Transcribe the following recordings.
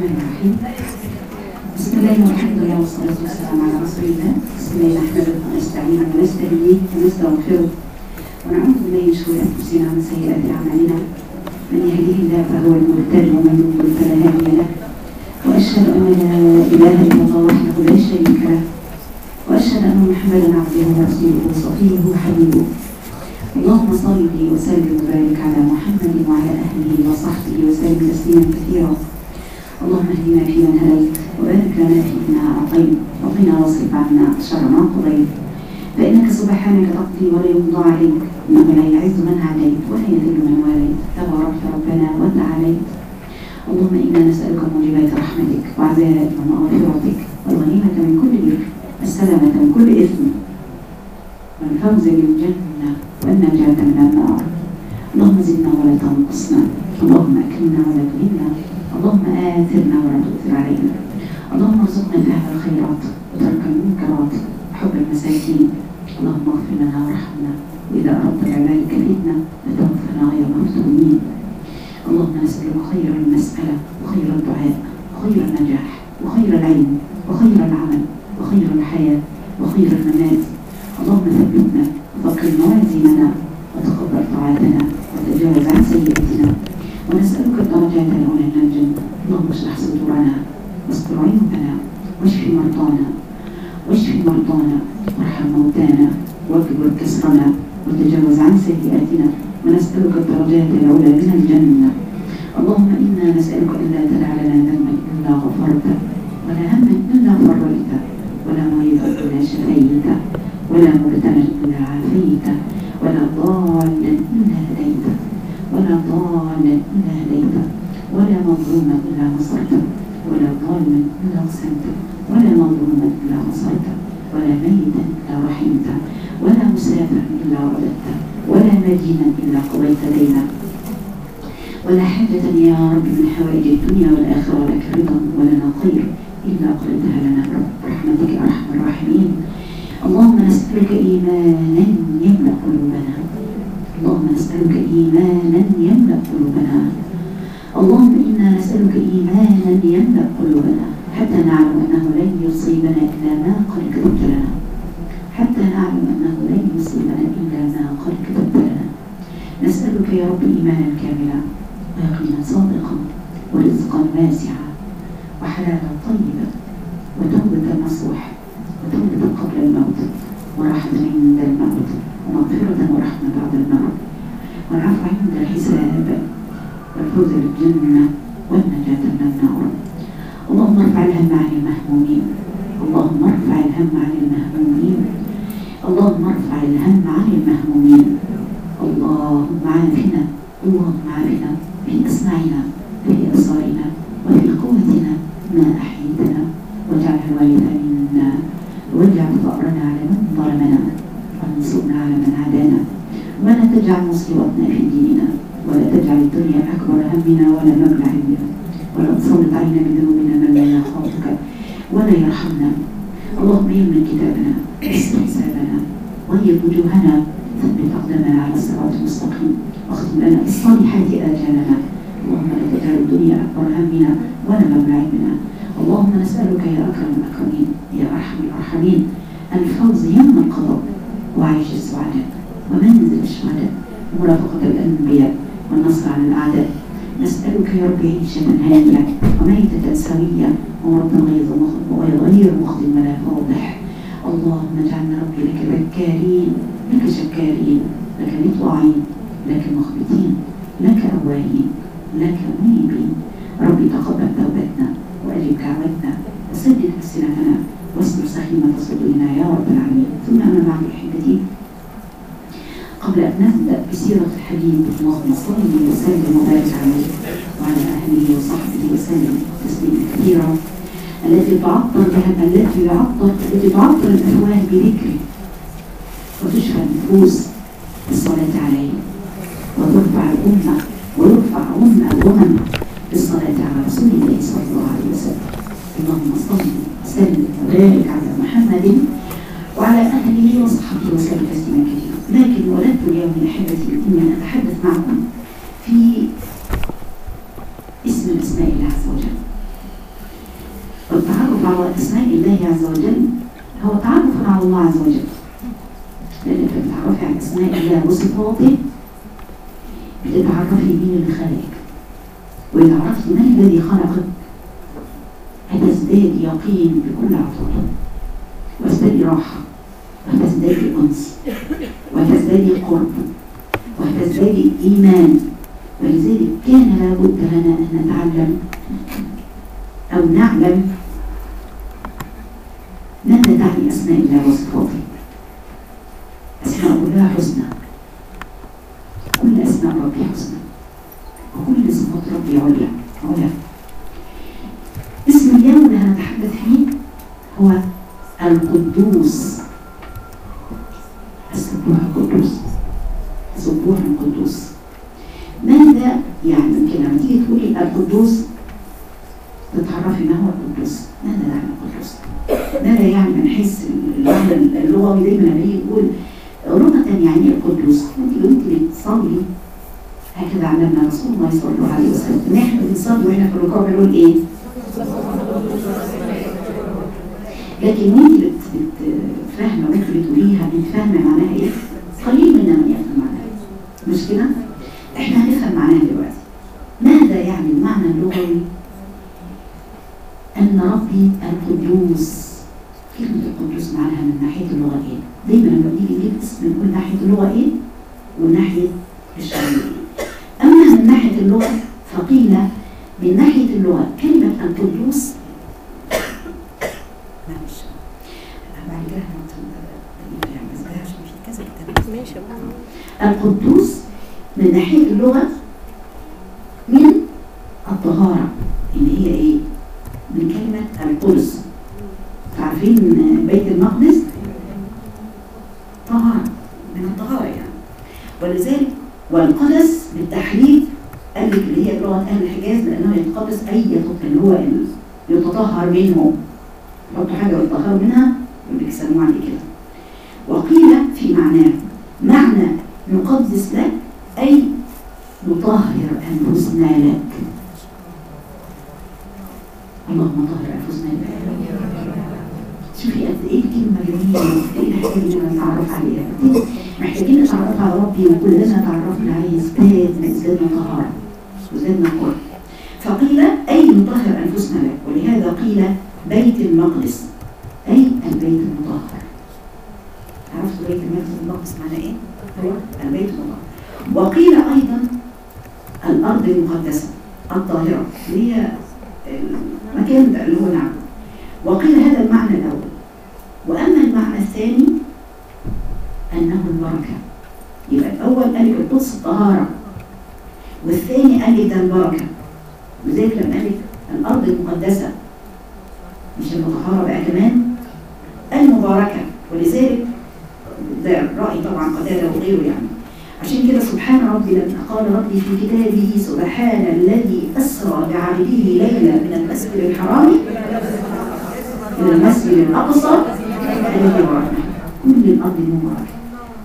الرحمن الرحيم بسم الله والحمد لله والصلاة والسلام على رسول الله بسم الله نحمده ونستعينه ونستهديه ونستغفره ونعوذ بالله من شرور أنفسنا ومن سيئات أعمالنا من يهده الله فهو المهتد ومن يضلل فلا هادي له وأشهد أن لا إله إلا الله وحده لا شريك له وأشهد أن محمدا عبده ورسوله وصفيه وحبيبه اللهم صل وسلم وبارك على محمد وعلى اهله وصحبه وسلم تسليما كثيرا اللهم اهدنا فيمن هديت وبارك لنا فيما اعطيت وقنا واصرف عنا شر ما قضيت فانك سبحانك تقضي ولا يقضى عليك انه لا يعز من عاديت ولا يذل من واليت تبارك ربنا وتعاليت اللهم انا نسالك موجبات رحمتك وعزائم مغفرتك والغنيمه من كل بر السلامه من كل اثم والفوز بالجنه والنجاة من النار اللهم زدنا ولا تنقصنا اللهم أكرمنا ولا تهنا اللهم آثرنا ولا تؤثر علينا اللهم ارزقنا فهم الخيرات وترك المنكرات وحب المساكين اللهم اغفر لنا وارحمنا وإذا أردت بعبادك فتنة فتوفنا غير مفتونين اللهم نسألك خير المسألة وخير الدعاء وخير النجاح وخير العلم وخير العمل وخير الحياة وخير الممات اللهم ثبتنا وفكر موازيننا وتقبل طاعتنا وتجاوز عن سيئاتنا ونسألك الدرجات العلى من الجنة اللهم اشرح صدورنا واستر عيوبنا واشف مرضانا واشف مرضانا وارحم موتانا واكبر كسرنا وتجاوز عن سيئاتنا ونسألك الدرجات العلى من الجنة اللهم إنا نسألك ألا تدع لنا ذنبا إلا غفرته ولا هما إلا فرجته ولا مريضا إلا شفيته ولا مبتلا إلا عافيته ولا ضالا إلا هديته ولا ضالا إلا هديته ولا مظلوما إلا نصرته ولا ظالما إلا قسمته ولا مظلوما إلا نصرته ولا ميتا إلا رحمته ولا مسافرا إلا رددته ولا مدينا إلا قضيت دينه ولا حاجة يا رب من حوائج الدنيا والآخرة لك رضا ولنا خير إلا قضيتها لنا برحمتك يا أرحم الراحمين اللهم نسألك إيمانا يملأ قلوبنا اللهم نسألك إيمانا يملأ قلوبنا اللهم إنا نسألك إيمانا يملأ قلوبنا حتى نعلم أنه لن يصيبنا إلا ما قد كتبت لنا حتى نعلم أنه لن يصيبنا إلا ما قد كتبت لنا نسألك يا رب إيمانا كاملا ويقينا صادقا ورزقا واسعا وحلالا طيبا وتوبة نصوح وتوبة قبل الموت ورحمة عند الموت ومغفرة ورحمة بعد الموت والعفو عند الحساب والفوز بالجنة والنجاة من النار اللهم ارفع الهم عن المهمومين اللهم ارفع الهم عن المهمومين اللهم ارفع الهم عن المهمومين اللهم عافنا اللهم عافنا في اسماعنا في ابصارنا وفي قوتنا ما احييتنا واجعل الوارث منا واجعل فقرنا على من ظلمنا وانصرنا على من عادانا ولا تجعل مصيبتنا في ديننا ولا تجعل الدنيا اكبر همنا ولا مبلغ علمنا ولا تسلط علينا بذنوبنا من لا يخافك ولا يرحمنا اللهم يمن كتابنا يسر حسابنا ويض وجوهنا ثبت اقدامنا على الصراط المستقيم واختم لنا بالصالحات اجالنا اللهم لا تجعل الدنيا اكبر همنا ولا مبلغ علمنا اللهم نسألك يا أكرم الأكرمين يا أرحم الأرحمين الفوز يوم القضاء وعيش السعداء ومنزل الشهداء ومرافقة الأنبياء والنصر على الأعداء نسألك يا رب عيشة هانية وميتة سوية ومرضا غير غير مخزن ولا فاضح اللهم اجعلنا ربي لك ذكارين لك شكارين لك مطوعين لك مخبتين لك أواهين لك منيبين ربي تقبل توبتنا وأجب دعوتنا وسدد ألسنتنا واستر سخيمة صدورنا يا رب العالمين ثم أما بعد أحبتي قبل أن نبدأ بسيرة الحبيب اللهم صل وسلم وبارك عليه وعلى أهله وصحبه وسلم تسليما كثيرا التي تعطر بها التي يعطر التي تعطر الأفواه بذكره وتشفى النفوس بالصلاة عليه وترفع الأمة ويرفع أمة الأمم بالصلاة على رسول الله صلى الله عليه وسلم اللهم صل وسلم وبارك على محمد وعلى اهله وصحبه وسلم تسليما كثيرا لكن ولدت اليوم احبتي اني أن اتحدث معكم في اسم من اسماء الله عز وجل عز وجل هو تعرف على الله عز وجل لأنك بتتعرفي على أسماء الله وصفاته بتتعرفي مين اللي خلقك وإذا عرفت من الذي خلقك هتزدادي يقين بكل عطاء وتزدادي راحة وتزدادي أنس وتزدادي قرب وتزدادي إيمان ولذلك كان لابد لنا أن نتعلم أو نعلم ماذا تعني أسماء الله وصفاته أسماء كلها حسنى كل أسماء ربي حسنى وكل صفات ربي عليا علا اسم اليوم اللي هنتحدث فيه هو القدوس السبوح القدوس السبوح القدوس ماذا يعني يمكن لما تيجي تقولي القدوس تتعرفي ما هو القدوس ماذا يعني القدوس ماذا يعني من حيث المعنى اللغوي دايما لما يجي يقول لغة يعني القدوس انت وانت بتصلي هكذا علمنا رسول الله صلى الله عليه وسلم نحن بنصلي واحنا في الركوع بنقول ايه؟ لكن وانت بت بت فاهمه وانت بتقوليها انت فاهمه معناها ايه؟ قليل منا من يفهم معناها مش كده؟ احنا هنفهم معناها دلوقتي ماذا يعني المعنى اللغوي ان ربي القدوس كلمة القدوس معناها من ناحية اللغة ايه؟ دايما لما بنيجي نجيب اسم نقول ناحية اللغة ايه؟ وناحية الشرعية أما من ناحية اللغة فقيل من ناحية اللغة كلمة القدوس معلش بعد كده ماشي القدوس من ناحية اللغة من الطهارة اللي هي ايه؟ من كلمة القدس عارفين بيت المقدس طهارة من الطهارة يعني ولذلك والقدس بالتحديد قال لك اللي هي لغة أهل الحجاز لأنه يتقدس أي اللي هو ال- يتطهر منه يحطوا حاجة ويطهروا منها يقول لك سموه عندي كده وقيل في معناه معنى نقدس لك أي نطهر أنفسنا لك اللهم طهر أنفسنا لك شوفي قد ايه الكلمه جميله ايه الحاجه اللي انا اتعرف عليها قد إيه محتاجين نتعرف على ربي وكلنا تعرفنا عليه ازداد ازدادنا طهاره وزادنا قرب فقيل اي نطهر انفسنا لك ولهذا قيل بيت المقدس اي البيت المطهر عرفتوا بيت المقدس معناه ايه؟ هو البيت المطهر وقيل ايضا الارض المقدسه الطاهره اللي هي المكان ده اللي هو نعم وقيل هذا المعنى الأول وأما المعنى الثاني أنه البركة يبقى الأول قال لك القدس الطهارة والثاني قال لك ده البركة وذلك لما قال لك الأرض المقدسة مش المطهرة بقى كمان المباركة ولذلك ده الرأي طبعا قتادة وغيره يعني عشان كده سبحان ربي لما قال ربي في كتابه سبحان الذي أسرى بعبده ليلا من المسجد الحرام إلى المسجد الأقصى الذي باركنا كل الأرض مباركة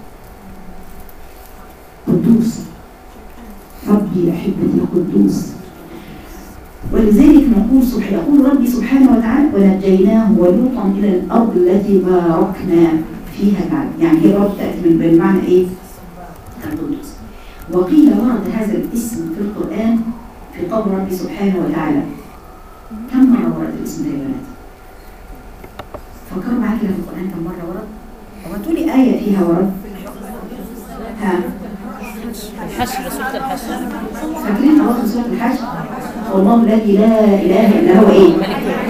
قدوس ربي أحبتي قدوس ولذلك نقول سبحانه يقول ربي سبحانه وتعالى ونجيناه ولوطا إلى الأرض التي باركنا فيها بعد يعني هي برضه تأتي من بالمعنى إيه؟ القدوس وقيل ورد هذا الاسم في القرآن في قول ربي سبحانه وتعالى كم مرة ورد الاسم ده يا بنات؟ فكروا معايا كده في القرآن كم مرة ورد؟ هو تقولي آية فيها ورد؟ ها الحشر سورة الحشر فاكرين أواخر سورة الحشر؟ والله الذي لا إله إلا هو إيه؟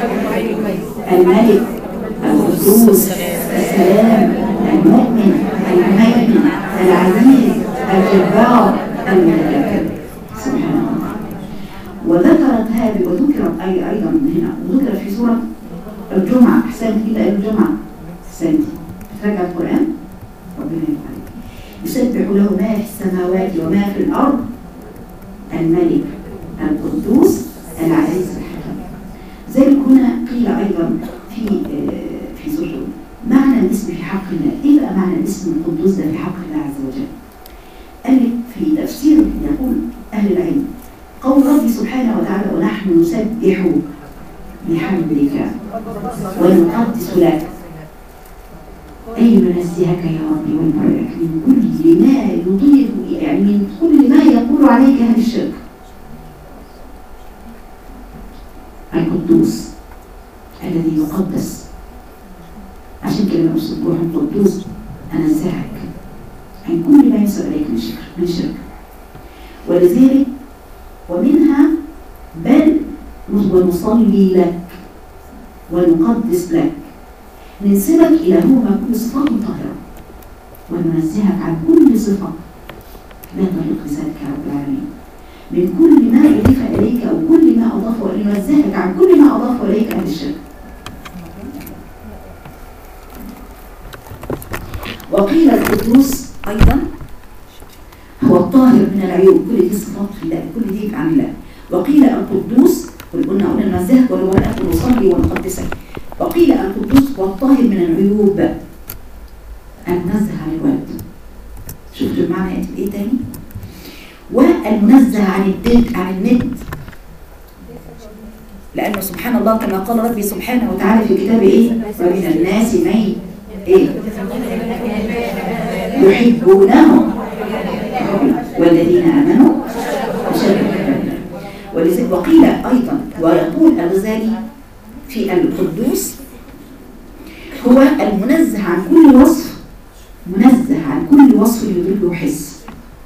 الملك القدوس السلام المؤمن المهيمن العزيز الجبار المتكبر سبحان الله وذكرت هذه وذكرت أي أيضا هنا وذكرت في سورة الجمعة أحسنت كده الجمعة أحسنت تراجع القرآن ربنا يبارك يسبح له ما في السماوات وما في الأرض الملك القدوس العزيز الحكيم ذلك هنا قيل أيضا في آه، في سورة معنى الاسم في حق الله إيه بقى معنى الاسم القدوس ده في حق الله عز وجل قال لك في تفسير يقول أهل العلم قول ربي سبحانه وتعالى ونحن نسبح بحمدك ونقدس لك أي ننزهك يا ربي ونبرئك من كل ما يضيف يعني من كل ما يقول عليك هذا الشرك القدوس الذي يقدس عشان كده نقول سبوح القدوس أنزهك عن كل ما ينسب إليك من شرك من شرك ولذلك ومنها بل ونصلي لك ونقدس لك ننسبك إلى هو ما كل صفات طاهرة وننزهك عن كل صفة لا طريق لذلك يا رب العالمين من كل ما أضيف إليك أو كل ما أضافه ننزهك عن كل ما أضافه إليك أهل الشرك وقيل القدوس أيضا هو الطاهر من العيوب كل دي صفات في الله كل دي عن الله وقيل القدوس قلنا قلنا ننزهك ونبارك ونصلي ونقدسك وقيل القدوس هو الطاهر من العيوب المنزه عن الولد شفتوا المعنى يأتي بإيه تاني والمنزه عن الدد عن الند لأنه سبحان الله كما قال ربي سبحانه وتعالى في كتابه إيه ومن الناس من إيه يحبونهم والذين آمنوا أشد ولذلك وقيل أيضا ويقول الغزالي في القدوس هو المنزه عن كل وصف منزه عن كل وصف يدل حس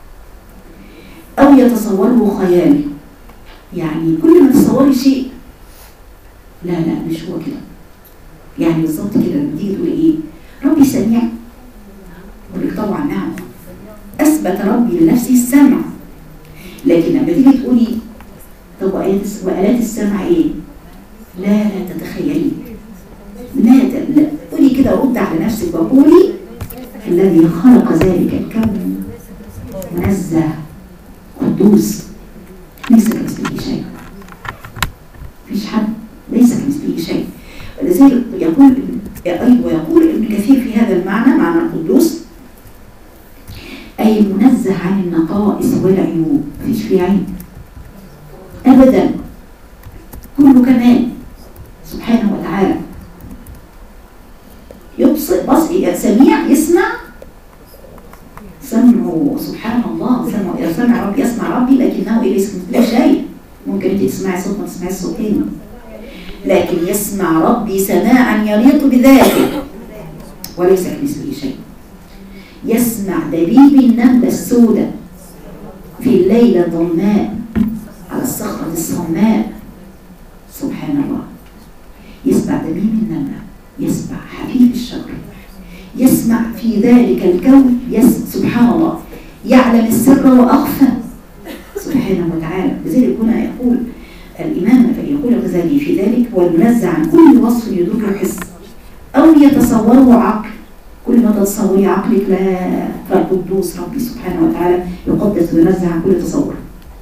أو يتصوره خيالي يعني كل ما تصوري شيء لا لا مش هو كده يعني بالظبط كده لما تيجي تقولي ايه ربي سميع اقول لك طبعا نعم اثبت ربي لنفسه السمع لكن لما تيجي تقولي طب وآلات وآلات السمع ايه لا لا تتخيلي لا لا قولي كده رد على نفسك وقولي الذي خلق ذلك الكون منزه قدوس ليس كمثله شيء مفيش حد ليس كمثله شيء ولذلك يقول أيوة ويقول ابن كثير في هذا المعنى معنى القدوس أي منزه عن النقائص والعيوب مفيش فيه عيب أبدا كله كمال سبحانه وتعالى يبصر بص سميع يسمع سمعه سبحان الله سمع سمع ربي يسمع ربي لكنه ليس مثل شيء ممكن انت تسمعي صوت ما تسمعي صوت تاني لكن يسمع ربي سماعا يليق بذاته وليس كمثله شيء يسمع دبيب النملة السوداء في الليلة الظلماء على الصخرة الصماء سبحان الله يسمع دبيب النملة يسمع حبيب الشجر يسمع في ذلك الكون يسمع سبحان الله يعلم السر وأخفى سبحانه وتعالى لذلك هنا يقول الإمام فيقول الغزالي في ذلك هو المنزع عن كل وصف يدرك حس أو يتصوره عقل كل ما تتصوري عقلك لا فالقدوس ربي سبحانه وتعالى يقدس وينزع عن كل تصور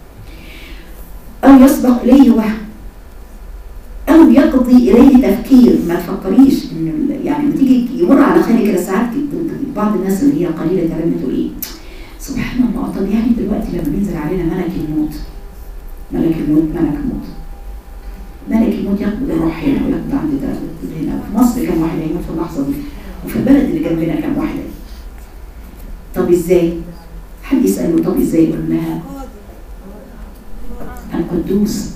أو يسبق إليه وهم أو يقضي إليه تفكير ما تفكريش إن يعني لما تيجي يمر على خيرك كده ساعات بعض الناس اللي هي قليلة العلم تقول إيه سبحان الله طب يعني دلوقتي لما بينزل علينا ملك الموت ملك الموت ملك الموت ملك الموت يقبض الروح هنا ويقبض عند ده هنا في مصر كم واحد هيموت في اللحظة دي وفي البلد اللي جنبنا كم واحد طب ازاي؟ حد يسأله طب ازاي؟ يقول لها القدوس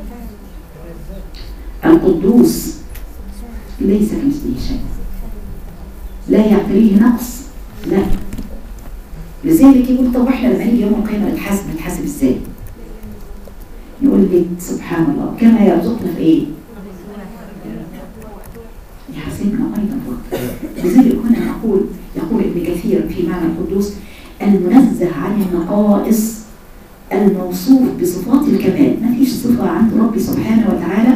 القدوس ليس كمثله شيء لا يعتريه نقص لا لذلك يقول طب احنا لما نيجي يوم القيامه نتحاسب نتحاسب ازاي؟ يقول لك سبحان الله كما يرزقنا في ايه؟ يحاسبنا ايضا برضه لذلك هنا نقول يقول ابن كثير في معنى القدوس المنزه عن النقائص الموصوف بصفات الكمال ما فيش صفه عند ربي سبحانه وتعالى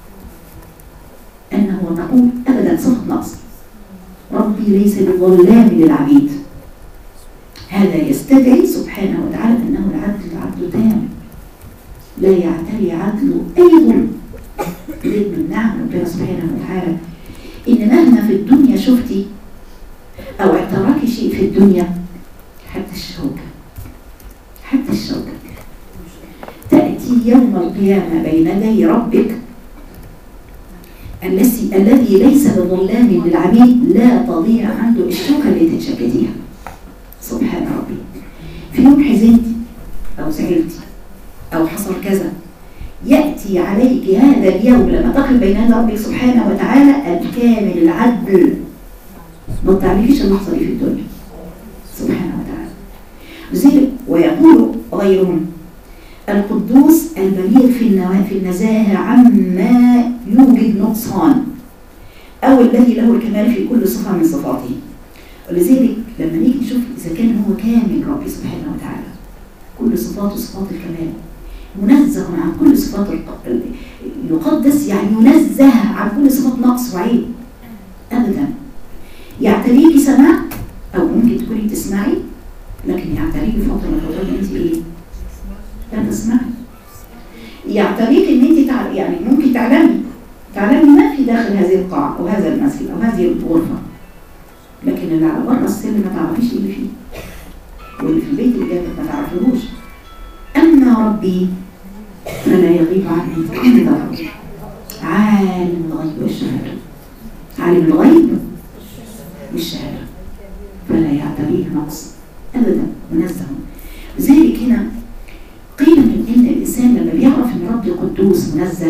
انه نقول ابدا صفه نقص ربي ليس بظلام للعبيد هذا يستدعي سبحانه وتعالى انه العدل عدل تام لا يعتري عدله اي ظلم من نعم ربنا سبحانه وتعالى ان مهما في الدنيا شفتي او اعتراكي شيء في الدنيا حتى الشوكه حتى الشوكه تاتي يوم القيامه بين يدي ربك الذي الذي ليس بظلام للعبيد لا تضيع عنده الشوكة اللي تتشكتيها سبحان ربي في يوم حزنتي أو زعلتي أو حصل كذا يأتي عليك هذا اليوم لما تقف بين يدي ربك سبحانه وتعالى الكامل العدل ما تعرفيش اللحظة دي في الدنيا سبحانه وتعالى زي ويقول غيرهم القدوس البليغ في النوا- في النزاهة عما يوجد نقصان أو الذي له الكمال في كل صفة من صفاته ولذلك لما نيجي نشوف إذا كان هو كامل ربي سبحانه وتعالى كل صفاته صفات الكمال منزه عن كل صفات الق- ال- يقدس يعني ينزه عن كل صفات نقص وعيب أبدا يعتريكي سماع أو ممكن تكوني بتسمعي لكن يعتريكي فترة من الفترات أنت إيه؟ لا تسمعي يعتريك ان انت تع... يعني ممكن تعلمي تعلمي ما في داخل هذه القاعة او هذا المسجد او هذه الغرفة لكن اللي على بره السلم ما تعرفيش ايه اللي فيه واللي في البيت اللي جنبك ما تعرفيهوش اما ربي فلا يغيب عنه كل ذره عالم الغيب والشهادة عالم الغيب والشهادة فلا يعتريه نقص ابدا منزه لذلك هنا قيل من ان الانسان لما بيعرف ان ربي قدوس منزه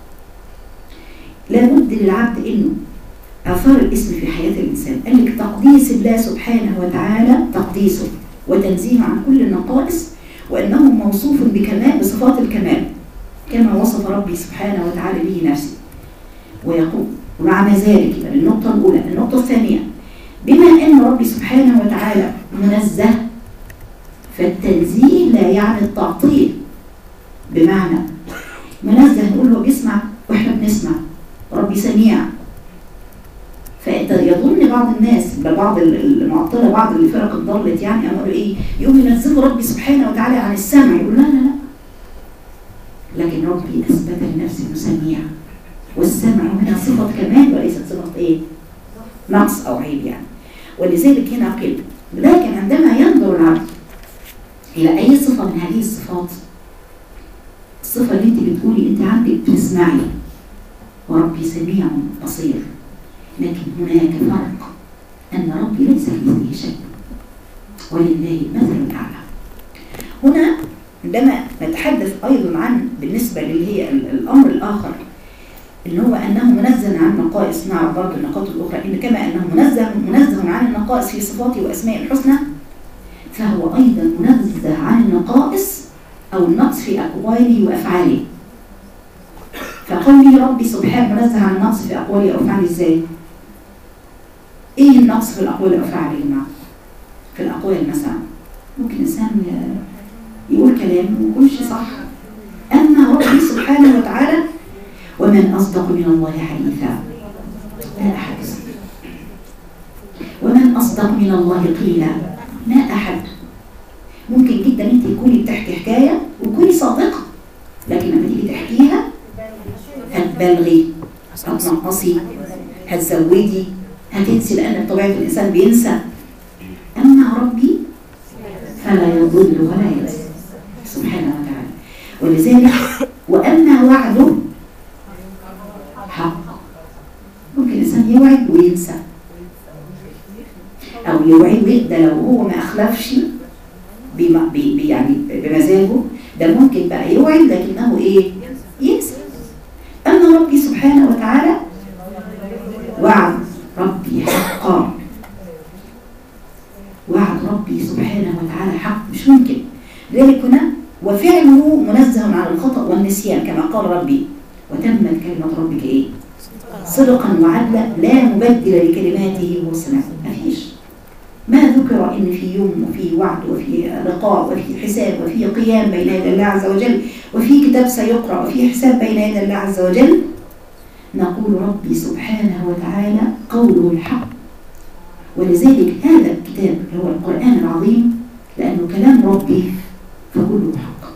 لابد للعبد انه اثار الاسم في حياه الانسان قال لك تقديس الله سبحانه وتعالى تقديسه وتنزيه عن كل النقائص وانه موصوف بكمال بصفات الكمال كما وصف ربي سبحانه وتعالى به نفسه ويقول ومع ذلك يبقى النقطه الاولى النقطه الثانيه بما ان ربي سبحانه وتعالى منزه فالتنزيه لا يعني التعطيل بمعنى منزه نقول له بيسمع واحنا بنسمع ربي سميع فانت يظن بعض الناس بل بعض المعطله بعض الفرق الضلت يعني امر ايه يقوم ينزهوا ربي سبحانه وتعالى عن السمع يقول لا لا لا لكن ربي اثبت لنفسه انه سميع والسمع هنا صفه كمال وليست صفه ايه نقص او عيب يعني ولذلك هنا قيل لكن عندما ينظر العبد إلى أي صفة من هذه الصفات الصفة اللي أنت بتقولي أنت عندك بتسمعي وربي سميع بصير لكن هناك فرق أن ربي ليس كمثله شيء ولله المثل الأعلى هنا عندما نتحدث أيضا عن بالنسبة اللي هي ال- الأمر الآخر اللي هو أنه منزه عن نقائص نعرف برضه النقاط الأخرى إن كما أنه منزه منزه عن النقائص في صفاته وأسماء الحسنى فهو أيضا منزه عن النقائص أو النقص في أقواله وأفعاله فقوله ربي سبحانه منزه عن النقص في أقواله وأفعاله إزاي؟ إيه النقص في الأقوال والأفعال يا جماعة؟ في الأقوال مثلا ممكن إنسان يقول كلام وما يقولش صح أما ربي سبحانه وتعالى ومن أصدق من الله حديثا لا أحد ومن أصدق من الله قيلا لا أحد ممكن جدا انت تكوني بتحكي حكاية وتكوني صادقة لكن لما تيجي تحكيها هتبالغي هتنقصي هتزودي هتنسي لأن بطبيعة الإنسان بينسى أما ربي فلا يضل ولا ينسى سبحانه وتعالى ولذلك وأما وعده حق ممكن الإنسان يوعد وينسى أو يوعد ويقدر لو هو ما أخلفش بما بي بي- يعني بمزاجه ده ممكن بقى يوعد لكنه إيه؟ ينسى أما ربي سبحانه وتعالى وعد ربي حقا وعد ربي سبحانه وتعالى حق مش ممكن ذلك هنا وفعله منزه عن الخطأ والنسيان كما قال ربي وتمت كلمة ربك إيه؟ صدقا وعدلا لا مبدل لكلماته وسمع مفيش ما ذكر ان في يوم وفي وعد وفي لقاء وفي حساب وفي قيام بين يدي الله عز وجل وفي كتاب سيقرا وفي حساب بين يدي الله عز وجل نقول ربي سبحانه وتعالى قوله الحق ولذلك هذا الكتاب اللي هو القرآن العظيم لأنه كلام ربي فكله حق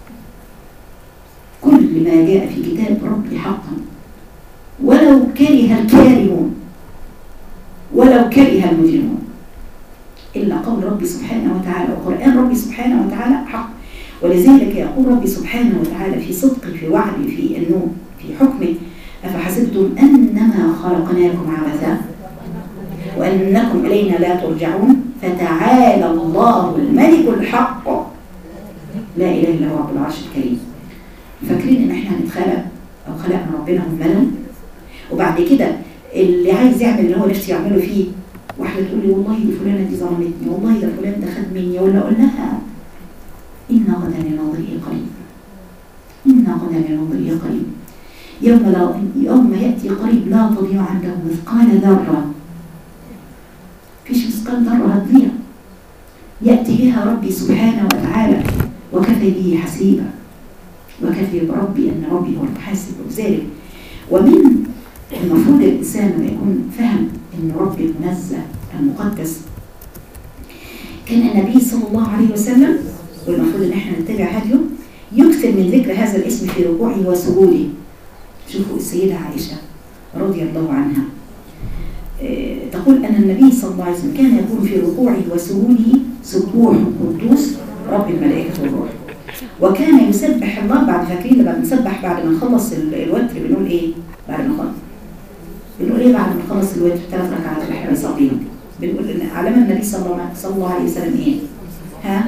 كل ما جاء في كتاب ربي حقا ولو كره الكارهون ولو كره المجرمون إلا قول ربي سبحانه وتعالى وقرآن ربي سبحانه وتعالى حق ولذلك يقول ربي سبحانه وتعالى في صدقه في وعده في أنه في حكمه أفحسب أفحسبتم أنما خلقناكم عبثا وأنكم إلينا لا ترجعون فتعالى الله الملك الحق لا إله إلا هو رب العرش الكريم فاكرين إن إحنا هنتخلق أو خلقنا ربنا هملا وبعد كده اللي عايز يعمل اللي هو نفسه يعمله فيه واحدة تقول لي والله دي فلانة دي ظلمتني والله ده فلان ده خد مني ولا أقول لها إن غدا لنظري قريب إن غدا لنظري قريب يوم لا يوم يأتي قريب لا تضيع عنده مثقال ذرة فيش مثقال ذرة هتضيع يأتي بها ربي سبحانه وتعالى وكفى به حسيبا وكفي بربي أن ربي هو المحاسب وذلك ومن المفروض الإنسان لما يكون فهم أن ربي المنزه المقدس كان النبي صلى الله عليه وسلم والمفروض ان احنا نتبع هديه يكثر من ذكر هذا الاسم في ركوعه وسجوده شوفوا السيدة عائشة رضي الله عنها آه، تقول أن النبي صلى الله عليه وسلم كان يقول في ركوعه وسجوده سبوح قدوس رب الملائكة والروح وكان يسبح الله بعد فاكرين لما بنسبح بعد ما نخلص ال- الوتر بنقول ايه بعد ما نخلص بنقول ايه بعد ما نخلص الوتر ثلاث ركعات اللي احنا بنصليهم بنقول ان علم النبي صلى الله عليه- صلى الله عليه وسلم ايه ها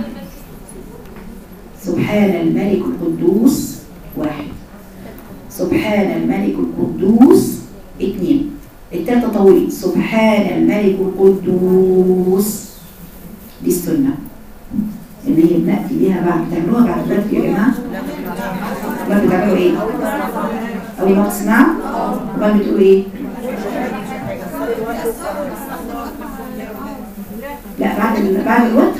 سبحان الملك القدوس واحد سبحان الملك القدوس اثنين التالتة طويل سبحان الملك القدوس دي السنة اللي هي بنأتي بيها بعد بتعملوها بعد الوقت يا جماعة ما بتعملوا ايه؟ أول ما تسمعوا وبعد بتقولوا ايه؟ لا بعد ال- بعد الوتر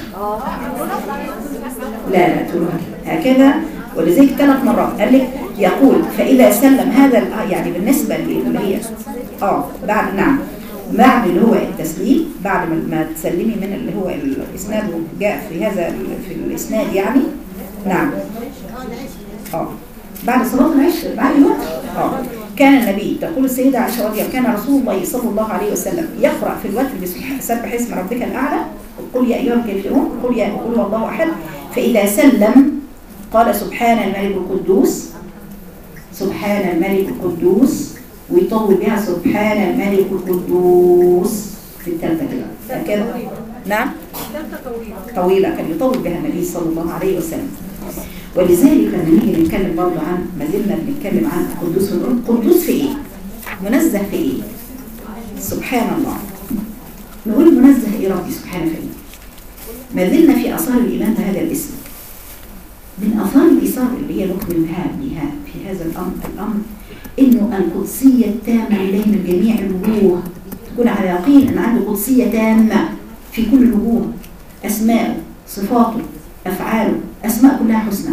لا لا تقولوها كده. هكذا ولذلك ثلاث مرات قال لك يقول فإذا سلم هذا ال- آه، يعني بالنسبة اللي هي اه بعد نعم بعد اللي هو التسليم بعد ما- ما تسلمي من اللي هو الإسناد جاء في هذا ال- في الإسناد يعني نعم اه بعد صلاة العشاء بعد الوقت اه كان النبي تقول السيدة عائشة رضي الله كان رسول الله صلى الله عليه وسلم يقرأ في الوتر بسبح سبح اسم ربك الأعلى قل يا أيها الكافرون قل يا قل هو الله أحد فإذا سلم قال سبحان الملك القدوس سبحان الملك القدوس ويطول بها سبحان الملك القدوس في الثالثة كده كده نعم طويلة كان يطول بها النبي صلى الله عليه وسلم ولذلك لما نيجي نتكلم برضه عن ما زلنا بنتكلم عن القدوس ونقول قدوس في ايه؟ منزه في ايه؟ سبحان الله نقول منزه ايه ربي سبحانه في ايه؟ ما زلنا في اثار الايمان بهذا الاسم من اثار الايثار اللي هي ركن الهام بها في هذا الامر الامر انه القدسيه التامه لله من جميع الوجوه تكون على يقين ان عنده قدسيه تامه في كل الوجوه اسماءه صفاته افعاله اسماء كلها حسنى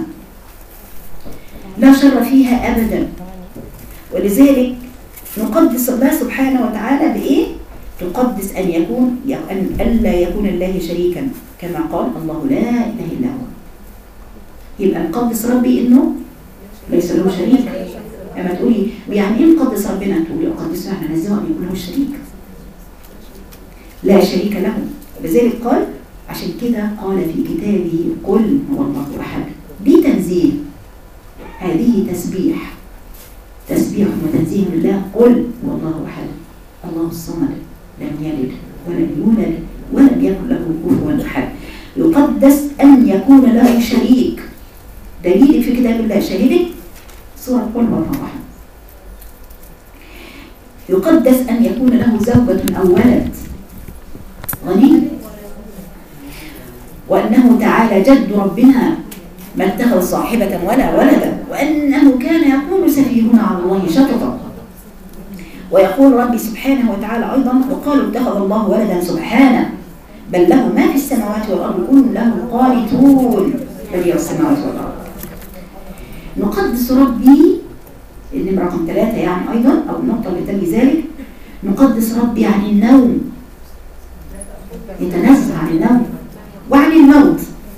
لا شر فيها ابدا ولذلك نقدس الله سبحانه وتعالى بايه تقدس ان يكون ان الا يكون الله شريكا كما قال الله لا اله الا هو يبقى نقدس ربي انه ليس له شريك اما تقولي ويعني ايه نقدس ربنا تقولي اقدسه يعني نزهه ان يكون له شريك لا شريك له لذلك قال عشان كده قال في كتابه قل هو الله احد دي تنزيه هذه تسبيح تسبيح وتنزيه لله قل هو الله احد الله الصمد لم يلد ولم يولد ولم يكن له كفوا احد يقدس ان يكون له شريك دليل في كتاب الله شهدك سورة قل هو الله احد يقدس ان يكون له زوجة او ولد غني وأنه تعالى جد ربنا ما اتخذ صاحبة ولا ولدا وأنه كان يقول سفيهنا على الله شططا ويقول ربي سبحانه وتعالى أيضا وقالوا اتخذ الله ولدا سبحانه بل له ما في السماوات والأرض كل له قانتون بديع السماوات والأرض نقدس ربي النمرة رقم ثلاثة يعني أيضا أو النقطة اللي تلي ذلك نقدس ربي عن النوم يتنزه عن النوم وعن الموت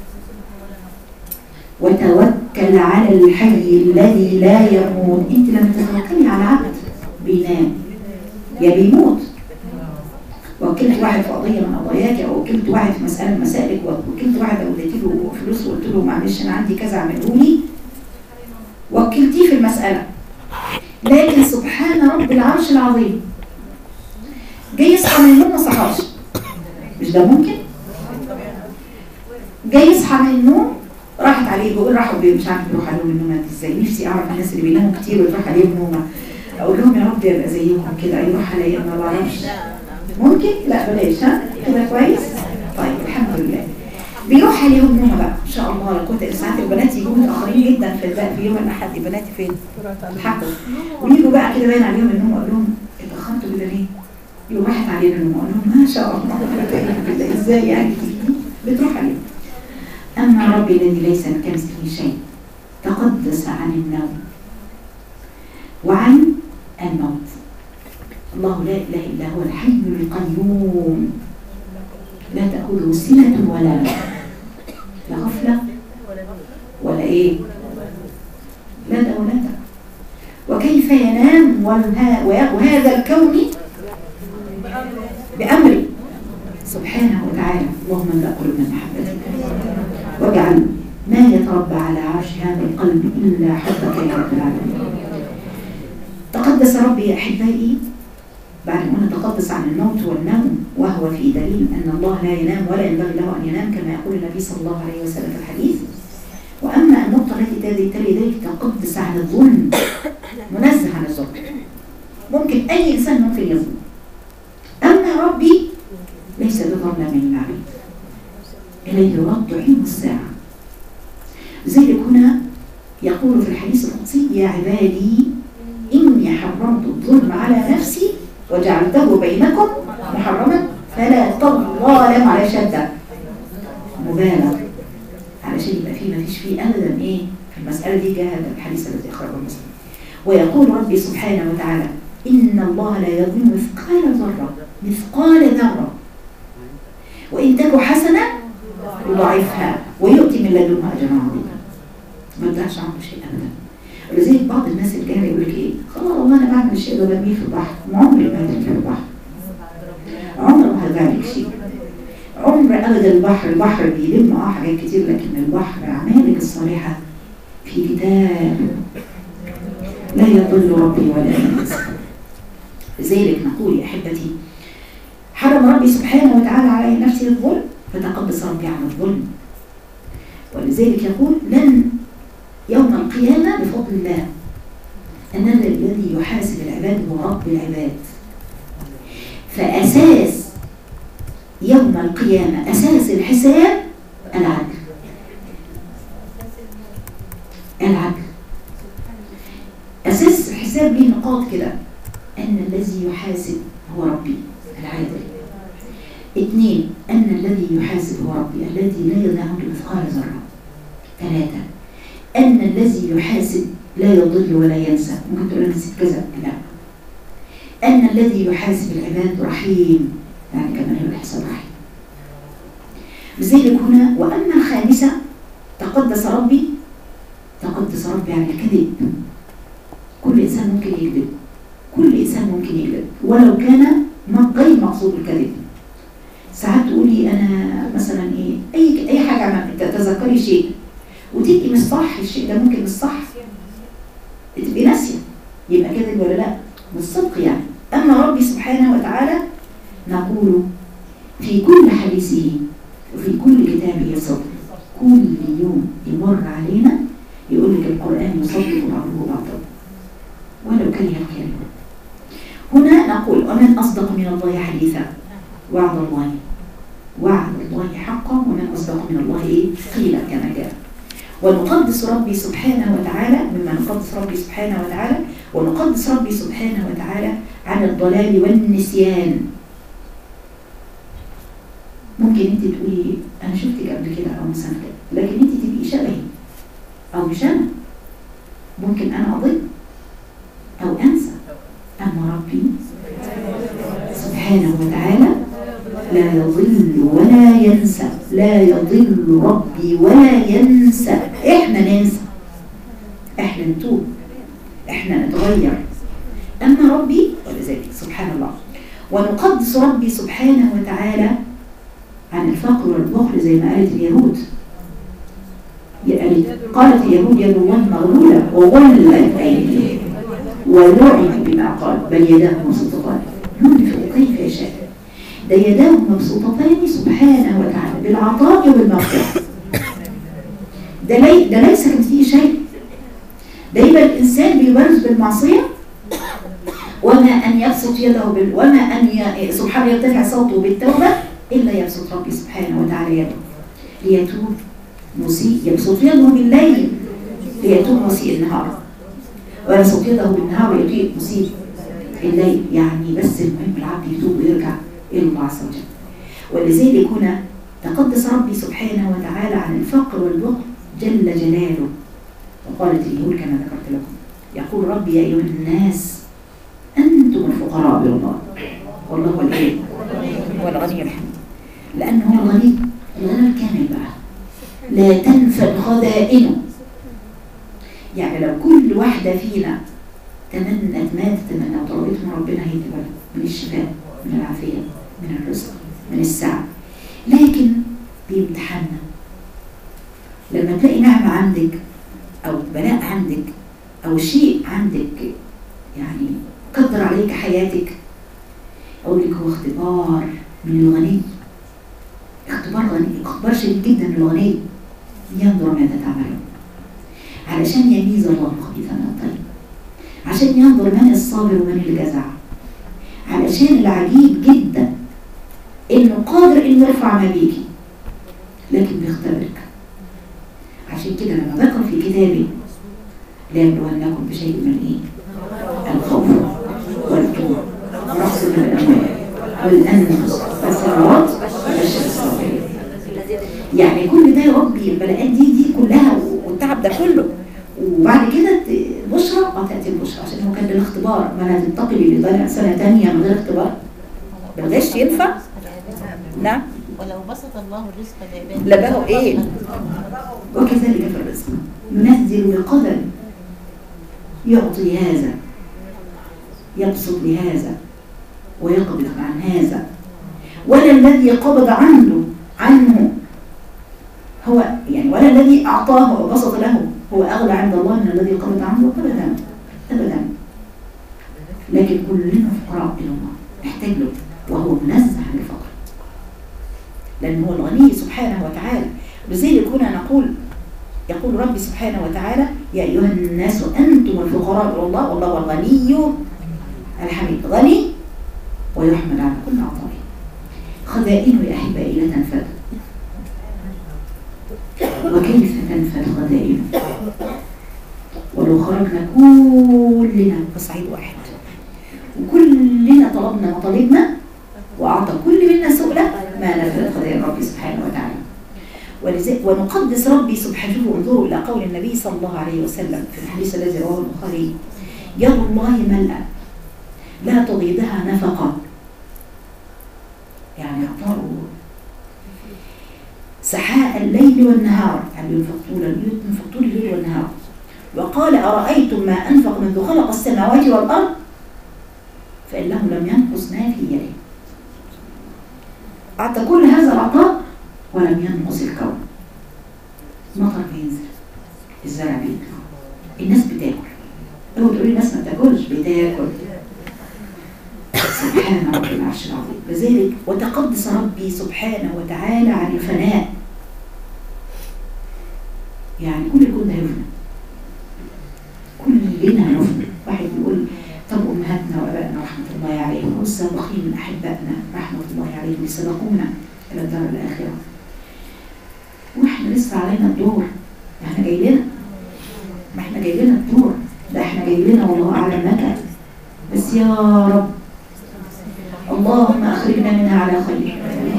وتوكل على الحي الذي لا يموت انت لما تتوكلي على عبد بينام يا بيموت وكلت واحد في قضيه من قضاياك او وكلت واحد في مساله من مسائلك وكلت واحد او اديت له فلوس وقلت له معلش انا عندي كذا اعمله لي وكلتيه في المساله لكن سبحان رب العرش العظيم جاي يصحى من النوم ما صحاش مش ده ممكن جاي يصحى من النوم راحت عليه بيقول راحوا بيه مش عارف بيروح عليهم النومات ازاي نفسي اعرف الناس اللي بيناموا كتير ويروح عليهم نومه اقول لهم يا رب يبقى زيكم كده يروح عليا ما بعرفش ممكن لا بلاش ها كده كويس طيب الحمد لله بيروح عليهم نومه بقى ان شاء الله لا قوه الا ساعات البنات يجوا متاخرين جدا في البقى في يوم الاحد بناتي فين؟ الحقوا ويجوا بقى كده باين عليهم النوم اقول لهم اتاخرتوا كده ليه؟ يقوم راحت علينا النوم اقول لهم ما شاء الله كده ازاي يعني بتروح عليهم اما ربي الذي ليس كمثله شيء تقدس عن النوم وعن الموت الله لا اله الا هو الحي القيوم لا تاخذه سنه ولا نوم لا غفله ولا ايه لا ده ولا ده وكيف ينام وه- وهذا الكون بأمره سبحانه وتعالى اللهم املأ قلوبنا محبتك واجعل ما يتربى على عرش هذا القلب إلا حبك يا رب العالمين تقدس ربي يا أحبائي بعد ما نتقدس عن الموت والنوم وهو في دليل أن الله لا ينام ولا ينبغي له أن ينام كما يقول النبي صلى الله عليه وسلم في الحديث وأما النقطة التي تلي تلي ذلك تقدس عن الظلم منزه عن الظلم ممكن أي إنسان ممكن يظلم أما ربي ليس بظلم للعبيد إليه يرد علم الساعة لذلك هنا يقول في الحديث القدسي يا عبادي إني حرمت الظلم على نفسي وجعلته بينكم محرما فلا تظالم على شدة مبالغ علشان يبقى فيه ما فيش فيه أبدا إيه في المسألة دي جاء هذا الحديث الذي أخرجه مسلم ويقول ربي سبحانه وتعالى إن الله لا يظلم مثقال ذرة مثقال ذرة وإن تك حسنة يضاعفها ويؤتي من لدنه أجرا عظيما ما يضيعش عنه شيء أبدا ولذلك بعض الناس الجاهلة يقول لك إيه خلاص والله أنا بعمل الشيء ده برميه في البحر ما عمري ما هدري في البحر عمر ما هذلك شيء عمر أبدا البحر البحر بيلم اه حاجات كتير لكن البحر أعمالك الصالحة في كتاب لا يضل ربي ولا ينسى لذلك نقول يا أحبتي حرم ربي سبحانه وتعالى على نفسه الظلم فتقدس ربي عن الظلم ولذلك يقول لن يوم القيامة بفضل الله أن الذي يحاسب العباد هو رب العباد فأساس يوم القيامة أساس الحساب العدل العدل أساس الحساب ليه نقاط كده أن الذي يحاسب هو ربي العادل اثنين أن الذي يحاسب هو ربي الذي لا يضع مثقال ذرة ثلاثة أن الذي يحاسب لا يضل ولا ينسى ممكن تقول أنا نسيت كذا لا أن الذي يحاسب العباد رحيم يعني كما هو الحساب رحيم لذلك هنا وأما الخامسة تقدس ربي تقدس ربي عن الكذب كل إنسان ممكن يكذب كل إنسان ممكن يكذب ولو كان ما غير مقصود الكذب ساعات تقولي أنا مثلا إيه أي أي حاجة عملت تتذكري شيء وتبقي مش صح الشيء ده ممكن مش صح تبقي ناسية يبقى كذب ولا لا مش صدق يعني أما ربي سبحانه وتعالى نقول في كل حديثه وفي كل كتابه صدق كل يوم يمر علينا يقول لك القرآن يصدق بعضه بعضا ولو كره الكافرون هنا نقول ومن أصدق من الله حديثا وعد الله وعد الله حقا ومن أصدق من الله إيه؟ قيل كما جاء ونقدس ربي سبحانه وتعالى مما نقدس ربي سبحانه وتعالى ونقدس ربي سبحانه وتعالى عن الضلال والنسيان ممكن انت تقولي انا شفتك قبل كده او مثلا كده لكن انت تبقي شبهي او مش انا ممكن انا اضل او انسى اما ربي سبحانه وتعالى لا يضل ولا ينسى لا يضل ربي ولا ينسى احنا ننسى احنا نتوب احنا نتغير اما ربي ولذلك سبحان الله ونقدس ربي سبحانه وتعالى عن الفقر والبخل زي ما قالت اليهود قالت اليهود يد الله مغلولة وغلت أيديهم ولعن بما قال بل يداه مبسوطتان ينفق كيف يشاء ده يداه مبسوطتان سبحانه وتعالى بالعطاء وبالمغفرة ده, لي ده ليس كمثله شيء دايما الإنسان بيبرز بالمعصية وما أن يبسط يده بال... وما أن ي... سبحانه يرتفع صوته بالتوبة إلا يبسط ربي سبحانه وتعالى يده ليتوب مسيء يبسط يده بالليل ليتوب مسيء النهار ويبسط يده بالنهار ويطيق مسيء الليل يعني بس المهم العبد يتوب ويرجع إلى الله عز وجل ولذلك هنا تقدس ربي سبحانه وتعالى عن الفقر والبخل جل جلاله وقالت اليهود كما ذكرت لكم يقول ربي يا أيها الناس أنتم الفقراء إلى الله والله هو الإيه؟ هو الغني الحميد لأنه هو الغني الغنى الكامل بقى لا تنفد خزائنه يعني لو كل واحدة فينا تمنت ما تتمنى وطلبته من ربنا هيدي بالها من الشفاء من العافية من الرزق من السعة لكن بيمتحنا لما تلاقي نعمة عندك أو بلاء عندك أو شيء عندك يعني قدر عليك حياتك أقول لك هو اختبار من الغني اختبار غني اختبار شديد جدا من الغني ينظر ماذا تعملون علشان يميز الله الخبيث من الطيب عشان ينظر من الصابر ومن الجزع علشان العجيب جدا انه قادر انه يرفع ما بيكي لكن بيختبرك عشان كده لما ذكر في كتابي لا يبلونكم بشيء من ايه الخوف والجوع ونقص من الاموال والانفس والثمرات وبشر الصابرين يعني كل ده يا ربي البلاءات دي دي كلها والتعب ده كله وبعد كده ت- بشرى اه تاتي البشرى عشان هو كان للاختبار ما انا تنتقلي لضيع سنه ثانيه من غير اختبار بالغش ينفع؟ نعم ولو بسط الله الرزق لعباده لبهوا ايه؟ وكذلك في الرزق ينزل بقدر يعطي هذا يبسط لهذا ويقبض عن هذا ولا الذي قبض عنه عنه هو يعني ولا الذي أعطاه وبسط له هو أغلى عند الله من الذي قبض عنه أبدا أبدا لكن كلنا فقراء إلى الله نحتاج له وهو منزه عن الفقر لأن هو الغني سبحانه وتعالى لذلك هنا نقول يقول ربي سبحانه وتعالى يا أيها الناس أنتم الفقراء إلى الله والله هو الغني الحميد غني ويحمد على كل عطائه خزائنه يا أحبائي لا تنفذ وكيف تنفذ خزائنه ولو خرجنا كلنا في صعيد واحد وكلنا طلبنا مطالبنا وأعطى كل منا سؤله ما نفذت خزائن ربي سبحانه وتعالى ولذلك ونقدس ربي سبحانه انظروا إلى قول النبي صلى الله عليه وسلم في الحديث الذي رواه البخاري يد الله ملأى لا تغيضها نفقة يعني عطاء سحاء الليل والنهار يعني ينفق طول ينفق طول الليل والنهار وقال أرأيتم ما أنفق منذ خلق السماوات والأرض فإنه لم ينقص ما في يده أعطى كل هذا العطاء ولم ينقص الكون مطر بينزل الزرع بيطلع الناس بتاكل لو تقولي الناس ما بتاكلش بتاكل سبحان رب العرش العظيم لذلك وتقدس ربي سبحانه وتعالى عن الفناء يعني كل الكون ده يفنى كلنا هنفنى واحد يقول طب امهاتنا وابائنا رحمه الله عليهم والسابقين من احبائنا رحمه الله عليهم اللي سبقونا الى الدار الاخره واحنا لسه علينا الدور احنا جاي لنا ما احنا جاي لنا الدور ده احنا جاي لنا والله اعلم متى بس يا رب اللهم اخرجنا منها على خير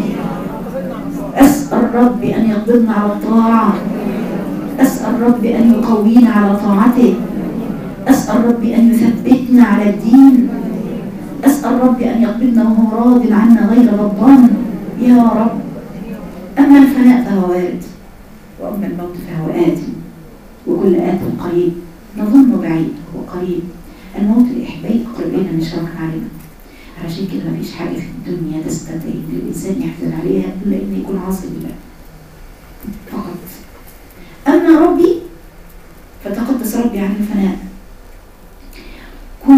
اسال ربي ان يقبضنا على الطاعه اسال ربي ان يقوينا على طاعته اسال ربي ان يثبتنا على الدين اسال ربي ان يقبضنا وهو راض عنا غير غضبان يا رب اما الفناء فهو وارد واما الموت فهو ات وكل ات قريب نظن بعيد هو قريب الموت الإحبائي قريب لنا من شرك علينا علشان كده مفيش حاجة في الدنيا تستدعي إن الإنسان يحزن عليها إلا إنه يكون عاصي بالله فقط أما ربي فتقدس ربي عن الفناء كل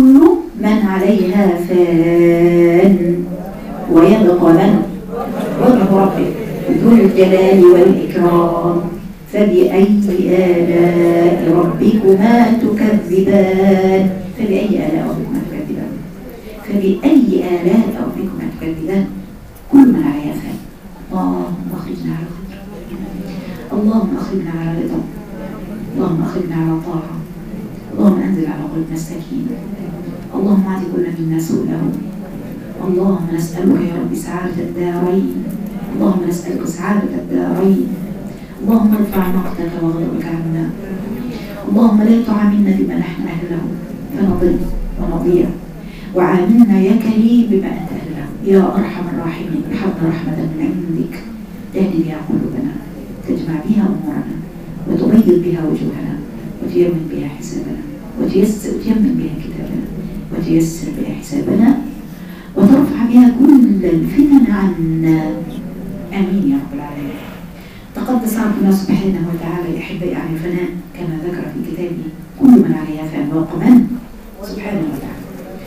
عليها فان ويبقى من وجه ربك ذو الجلال والإكرام فبأي آلاء ربكما تكذبان فبأي آلاء ربكما تكذبان فبأي آلاء ربكما تكذبان كل من عليها فان اللهم أخرجنا على خير اللهم أخرجنا على رضا اللهم أخرجنا على طاعة اللهم أنزل على قلوبنا السكينة اللهم أعطي كل منا سؤله اللهم نسألك يا رب سعادة الدارين اللهم نسألك سعادة الدارين اللهم ارفع مقتك وغضبك عنا اللهم لا تعاملنا بما نحن أهله فنضل ونضيع وعاملنا يا كريم بما أنت أهله يا أرحم الراحمين ارحمنا رحمة من عندك تهدي بها قلوبنا تجمع بها أمورنا وتبيض بها وجوهنا وتيمن بها حسابنا وتيسر وتيمن بها كتابنا وتيسر بها حسابنا وترفع بها كل الفتن عنا امين يا رب العالمين تقدس ربنا سبحانه وتعالى يا احبائي عن الفناء كما ذكر في كتابه كل من عليها فان وقمن سبحانه وتعالى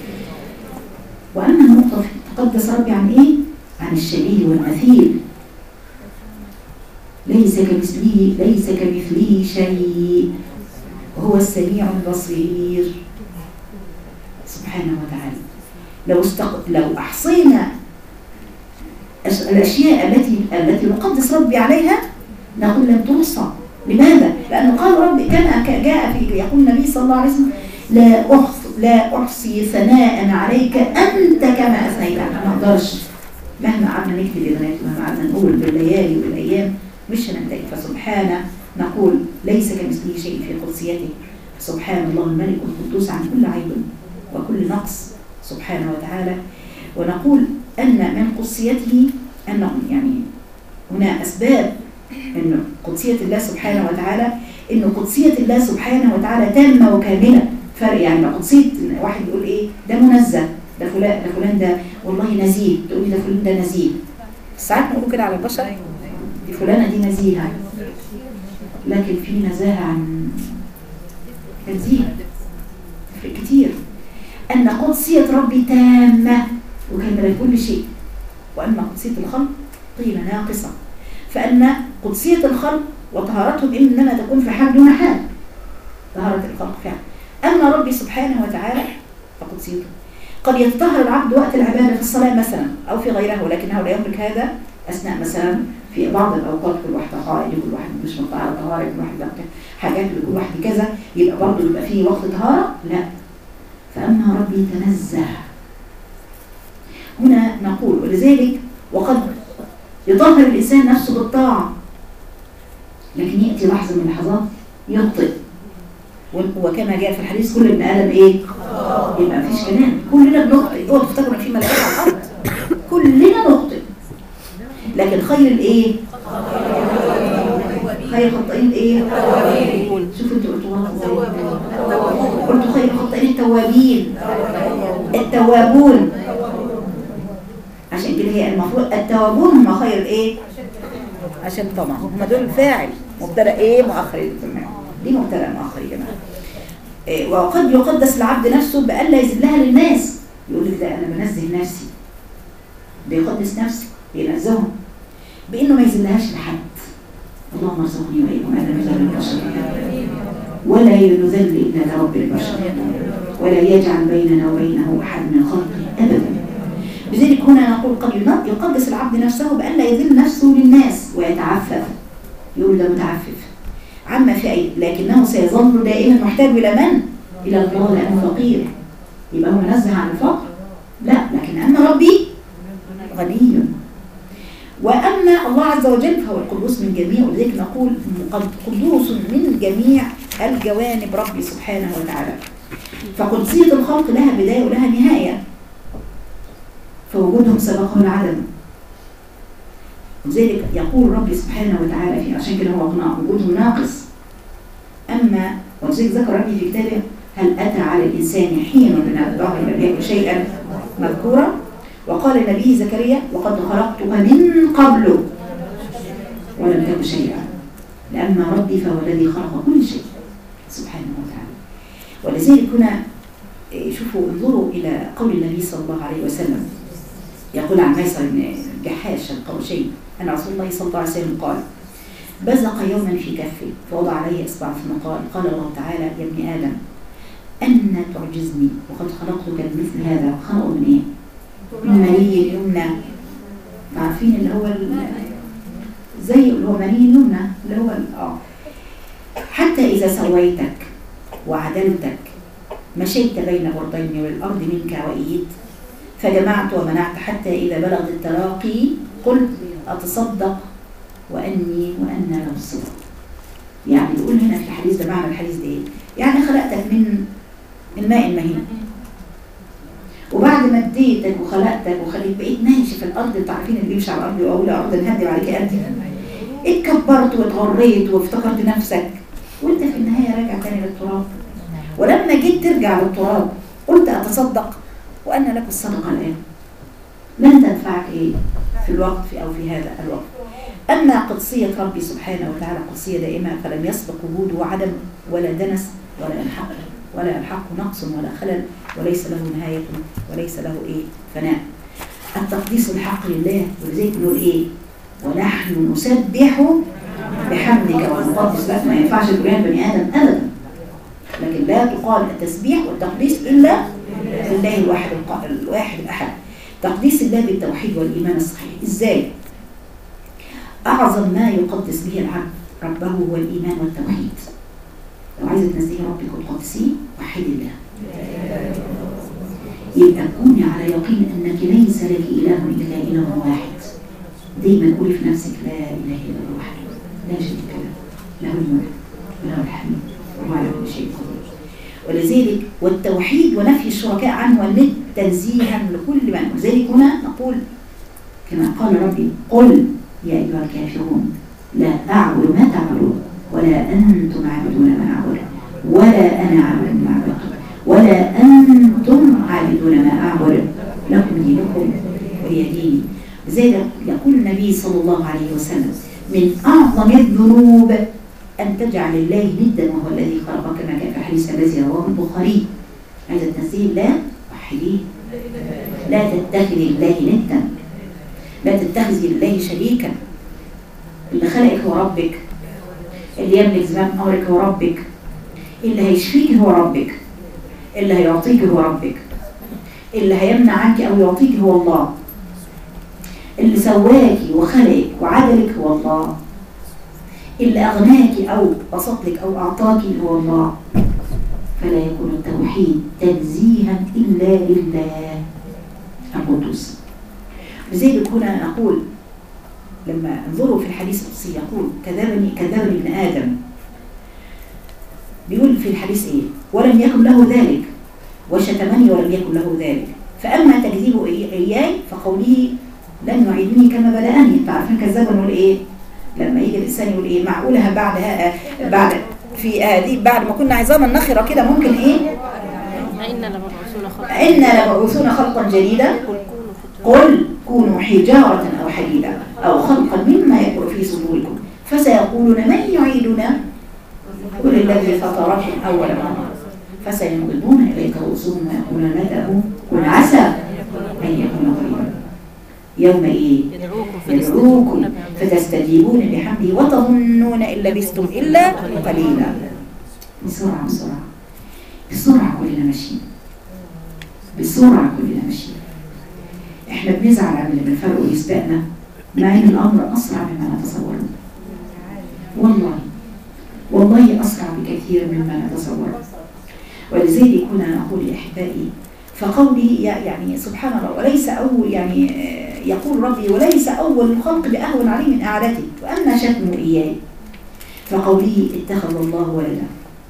واما النقطه في تقدس ربي عن ايه عن الشبيه والمثيل ليس كمثله ليس كمثله شيء وهو السميع البصير سبحانه وتعالى لو استق... لو احصينا أش- الاشياء التي التي نقدس ربي عليها نقول لم تحصى لماذا؟ لانه قال ربي كما ك- جاء في يقول النبي صلى الله عليه وسلم لا احصي لا احصي ثناء عليك انت كما اثنيت انا ما اقدرش مهما قعدنا نكتب يا بنات ومهما قعدنا نقول بالليالي والايام مش هننتهي فسبحانه نقول ليس كمثله شيء في قدسيته سبحان الله الملك القدوس عن كل عيب وكل نقص سبحانه وتعالى ونقول أن من قدسيته أنه يعني هنا أسباب أن قدسية الله سبحانه وتعالى أن قدسية الله سبحانه وتعالى تامة وكاملة فرق يعني ما قدسية واحد يقول إيه ده منزه ده فلان ده فلان ده والله نزيه تقولي ده فلان ده نزيه ساعات نقول كده على البشر دي فلانة دي نزيهة لكن في نزاهة عن تنزيه تفرق كتير أن قدسية ربي تامة وكاملة كل شيء وأما قدسية الخلق قيل ناقصة فأن قدسية الخلق وطهارتهم إنما تكون في حال دون حال طهارة الخلق فعلا أما ربي سبحانه وتعالى فقدسيته قد يتطهر العبد وقت العبادة في الصلاة مثلا أو في غيرها ولكنه لا يملك هذا أثناء مثلا في بعض الأوقات كل واحد قائد كل واحد مش مطهر طهارة كل واحد لا حاجات لكل واحد كذا يبقى برضه يبقى فيه وقت طهارة لا فأما ربي تنزه هنا نقول ولذلك وقد يطهر الإنسان نفسه بالطاعة لكن يأتي لحظة من اللحظات يخطئ وكما جاء في الحديث كل ابن آدم إيه؟ يبقى مفيش كلام كلنا بنخطئ اوعوا تفتكروا ان في ملائكة على الأرض كلنا نخطئ لكن خير الإيه؟ خير الخطئين إيه؟ شوفوا انتوا قلتوها ازاي قلتوا خير الخطئين التوابين التوابون عشان كده هي المفروض التوابون هم خير الايه عشان طبعا هم دول الفاعل مبتدا ايه مؤخر دي مبتدا مؤخر يا جماعه إيه وقد يقدس العبد نفسه بألا يذلها للناس يقول لك ده انا بنزه نفسي بيقدس نفسه بينزههم بانه ما يذلهاش لحد اللهم ارزقني واياكم انا نذل البشر ولا يذل الا لرب البشر ولا يجعل بيننا وبينه احد من خلقه ابدا لذلك هنا نقول قد يقدس العبد نفسه بألا يذل نفسه للناس ويتعفف يقول ده متعفف عما في أي لكنه سيظل دائما محتاج إلى من؟ إلى الله لأنه فقير يبقى هو منزه عن الفقر لا لكن أما ربي غني وأما الله عز وجل فهو القدوس من جميع ولذلك نقول قدوس من جميع الجوانب ربي سبحانه وتعالى فقدسية الخلق لها بداية ولها نهاية فوجودهم سبقه العدم لذلك يقول ربي سبحانه وتعالى في عشان كده هو وجودهم ناقص أما ولذلك ذكر ربي في كتابه هل أتى على الإنسان حين من الظهر لم يكن شيئا مذكورا وقال النبي زكريا وقد خلقتك من قبل ولم تكن شيئا لأما ربي فهو الذي خلق كل شيء سبحانه وتعالى ولذلك هنا إيه، شوفوا انظروا إلى قول النبي صلى الله عليه وسلم يقول عن ميسر بن جحاش القرشي أن رسول الله صلى الله عليه وسلم قال بزق يوما في كفه فوضع عليه إصبع ثم قال قال الله تعالى يا ابن آدم أن تعجزني وقد خلقتك بمثل هذا خلقه من إيه؟ من مني اليمنى عارفين اللي هو ال- زي اللي هو مني اليمنى اللي هو ال- اه حتى إذا سويتك وعدلتك مشيت بين بردين والأرض منك وإيد فجمعت ومنعت حتى إذا بلغت التراقي قلت أتصدق وأني وأنا له الصدق يعني يقول هنا في الحديث ده معنى الحديث ده إيه؟ يعني خلقتك من من ماء مهين وبعد ما اديتك وخلقتك وخليت بقيت ماشي في الارض انتوا عارفين اللي بيمشي على الارض يقول ارض نهدم عليك قد اتكبرت واتغريت وافتكرت نفسك وانت في النهايه راجع تاني للتراب ولما جيت ترجع للتراب قلت اتصدق وان لك الصدقه الان لن تنفعك ايه في الوقت في او في هذا الوقت اما قدسيه ربي سبحانه وتعالى قدسيه دائمه فلم يسبق وجوده عدم ولا دنس ولا يلحق ولا يلحق نقص ولا خلل وليس له نهايه وليس له ايه فناء التقديس الحق لله ولذلك نقول ايه ونحن نسبح بحمدك ونقدس لك ما ينفعش تقول بني ادم ابدا لكن لا تقال التسبيح والتقديس الا لله الواحد الق- الواحد الاحد تقديس الله بالتوحيد والايمان الصحيح ازاي اعظم ما يقدس به العبد ربه هو الايمان والتوحيد لو عايزه تنزهي ربك وتقدسيه وحدي الله يبقى كوني على يقين انك ليس لك اله الا اله واحد دايما قولي في نفسك لا اله الا الله وحده لا شريك له له الملك وله الحمد وهو على كل شيء قدير ولذلك والتوحيد ونفي الشركاء عنه والند تنزيها لكل ما ولذلك هنا نقول كما قال ربي قل يا ايها الكافرون لا اعبد ما تعبدون ولا انتم عابدون ما اعبد ولا انا عابد ما عبدتم ولا انتم عابدون ما اعبد لكم دينكم ولي ديني لذلك يقول النبي صلى الله عليه وسلم من اعظم الذنوب أن تجعل الله ندا وهو الذي خلقك كما كان في الحديث الذي رواه البخاري عايزة تنزيه الله وحديه لا تتخذي الله ندا لا تتخذي الله شريكا اللي خلقك هو ربك اللي يملك زمام أمرك هو ربك اللي هيشفيك هو ربك اللي هيعطيك هو ربك اللي هيمنع عنك أو يعطيك هو الله اللي سواكي وخلقك وعدلك هو الله اللي أغناك أو بسط لك أو أعطاك هو الله فلا يكون التوحيد تنزيها إلا لله القدوس لذلك هنا نقول لما انظروا في الحديث القدسي يقول كذبني كذبني ابن آدم بيقول في الحديث إيه ولم يكن له ذلك وشتمني ولم يكن له ذلك فأما تكذيبه إياي فقوله لن يعيدني كما بدأني انتوا عارفين كذابا نقول إيه لما يجي الانسان يقول ايه معقولها بعد ها بعد في هذه بعد ما كنا عظاما نخره كده ممكن ايه إنا لمبعوثون خلقا إنا لمبعوثون خلقا جديدا قل كونوا حجارة أو حديدا أو خلقا مما يكبر في صدوركم فسيقولون من يعيدنا قل الذي فطركم أول مرة فسينغضون إليك رؤوسهم ويقولون متى قل عسى أن يكون قريبا يوم إيه يدعوكم يدعوكم فتستجيبون فتستجيبون بحمده وتظنون إن لبثتم إلا قليلا بسرعة بسرعة بسرعة كلنا ماشيين بسرعة كلنا ماشيين احنا بنزعل على اللي بنفرقه يسبقنا مع ان الامر اسرع مما نتصور والله والله اسرع بكثير مما نتصور ولذلك هنا نقول لاحبائي فقوله يعني سبحان الله وليس اول يعني آه، يقول ربي وليس اول الخلق باهون عليه من اعادته واما شتمه اياه فقوله اتخذ الله ولدا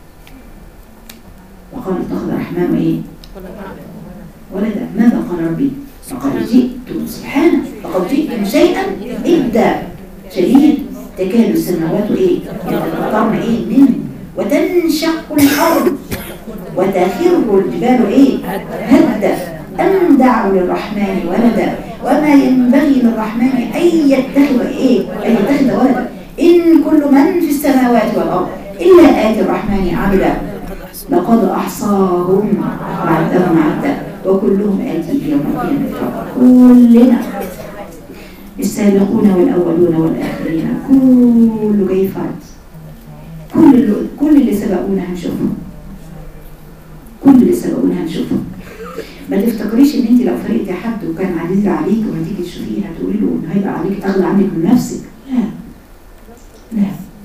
وقال اتخذ الرحمن ايه ولدا ماذا قال ربي فقد جئتم سبحانه فقد جئتم شيئا إبدا شديد تكاد السماوات ايه يتفطرن ايه منه وتنشق الارض وتخر الجبال ايه هدا ان دعوا للرحمن ولدا وما ينبغي للرحمن ان يتخذ ايه ان يتخذ ولدا ان كل من في السماوات والارض الا اتي الرحمن عبدا لقد أحصاهم وعدهم عدا وكلهم آتيه يوم القيامة فردا. كلنا السابقون والأولون والآخرين كله جاي فرد كل اللي كل اللي سبقونا هنشوفهم كل اللي سبقونا هنشوفهم ما تفتكريش ان انت لو فرقتي حد وكان عزيز عليك وهتيجي تشوفيه هتقولي له ان هيبقى عليك اغلى عنك من نفسك لا لا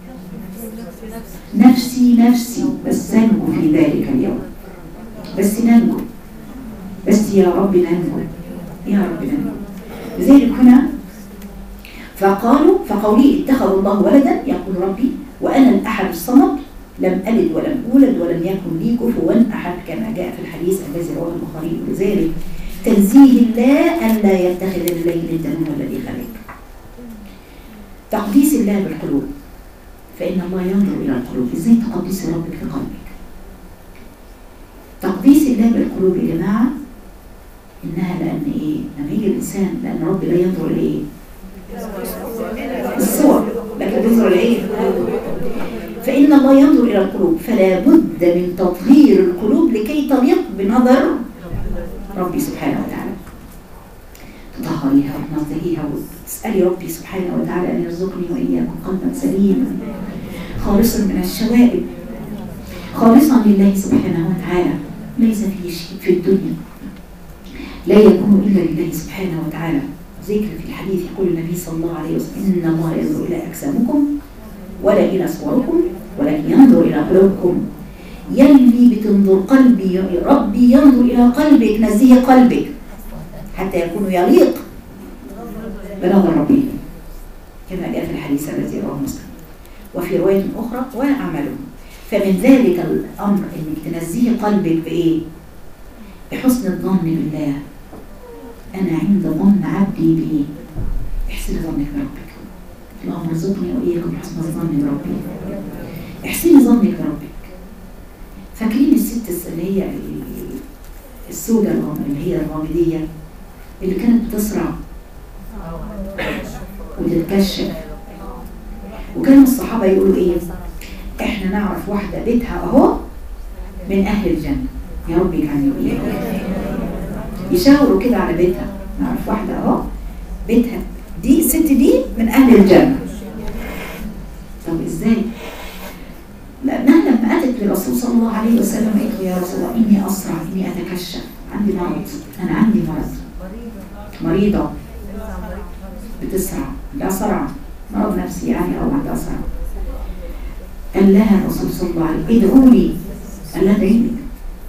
نفسي نفسي بس ننجو في ذلك اليوم بس ننجو بس يا رب ننجو يا رب ننجو لذلك هنا فقالوا فقولي اتخذ الله ولدا يقول ربي وانا الاحد الصمد لم الد ولم اولد ولم يكن لي كفوا احد كما جاء في الحديث الذي رواه البخاري ولذلك تنزيه الله ان لا يتخذ الليل الدم الذي خلق تقديس الله بالقلوب فان الله ينظر الى القلوب ازاي تقدس ربك في قلبك تقديس الله بالقلوب يا جماعه انها لان ايه لما يجي الانسان لان رب لا ينظر الى ايه الصور لكن بينظر لايه فإن الله ينظر إلى القلوب فلا بد من تطهير القلوب لكي تليق بنظر ربي سبحانه وتعالى تطهريها وتنظهيها وتسألي ربي سبحانه وتعالى أن يرزقني وإياكم قلبا سليما خالصا من الشوائب خالصا لله سبحانه وتعالى ليس فيه شيء في الدنيا لا يكون إلا لله سبحانه وتعالى ذكر في الحديث يقول النبي صلى الله عليه وسلم إن الله ينظر إلى أجسامكم ولا إلى صوركم ولكن ينظر إلى قلوبكم يلي بتنظر قلبي ربي ينظر إلى قلبك نزيه قلبك حتى يكون يليق بنظر ربي كما جاء في الحديث الذي رواه مسلم وفي رواية أخرى وأعملهم فمن ذلك الأمر أنك تنزيه قلبك بإيه؟ بحسن الظن بالله أنا عند ظن عبدي بي احسن ظنك بربك اللهم ارزقني وإياكم حسن الظن بربي احسني ظنك بربك فاكرين الست الس- اللي هي ال- السوداء الغام- اللي هي الغامدية اللي كانت بتسرع وتتكشف وكانوا الصحابة يقولوا ايه احنا نعرف واحدة بيتها اهو من اهل الجنة يا رب يجعلني وإياكم يشاوروا كده على بيتها نعرف واحدة اهو بيتها دي الست دي من اهل الجنة طب ازاي لانها لما اتت للرسول صلى الله عليه وسلم قالت له يا رسول الله اني اسرع اني اتكشف عندي مرض انا عندي مرض مريضة بتسرع عندها صرع مرض نفسي يعني او عندها صرع قال لها الرسول صلى الله عليه وسلم ادعوا لي قال لها ادعي لك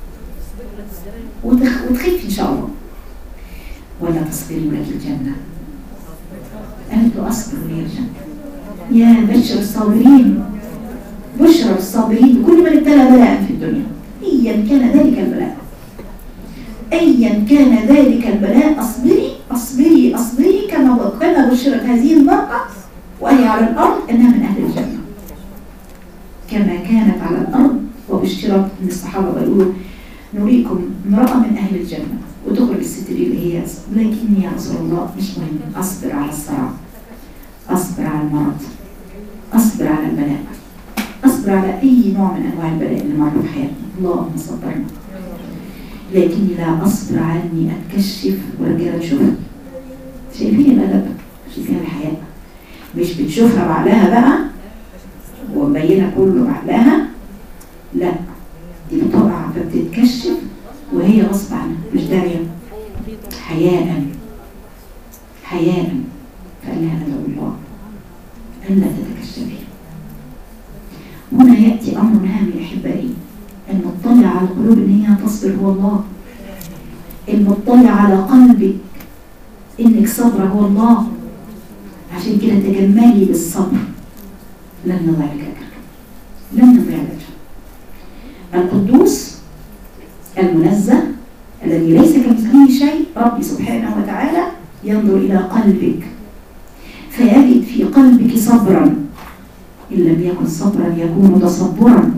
وتخ... وتخفي ان شاء الله ولا تصبري ولك الجنه قالت له اصبر ولي الجنه يا بشر الصابرين بشرى الصابرين بكل من ابتلى بلاء في الدنيا ايا كان ذلك البلاء ايا كان ذلك البلاء اصبري اصبري اصبري كما كما بشرت هذه المراه وهي على الارض انها من اهل الجنه كما كانت على الارض وبشرت من الصحابه بيقولوا نريكم امراه من اهل الجنه وتخرج الست دي اللي هي لكني يا رسول الله مش مهم اصبر على الصراع اصبر على المرض اصبر على البلاء اصبر على اي نوع من انواع البلاء اللي مر في حياتنا اللهم صبرنا لكني لا اصبر على اني اتكشف والرجاله تشوفها شايفين الادب شايفين الحياه مش بتشوفها بعقلها بقى ومبينه كله بعقلها لا دي بتقع فبتتكشف وهي غصب عنها مش داريه حياء حياء فقال لها ادعو الله الا تتكشفي هنا ياتي امر هام يا احبائي المطلع على القلوب ان هي تصبر هو الله المطلع على قلبك انك صبر هو الله عشان كده تجملي بالصبر لن نضيع لك اجر لن نضيع لك أجر. القدوس المنزه الذي ليس كمثله شيء ربي سبحانه وتعالى ينظر إلى قلبك فيجد في قلبك صبرا إن لم يكن صبرا يكون تصبرا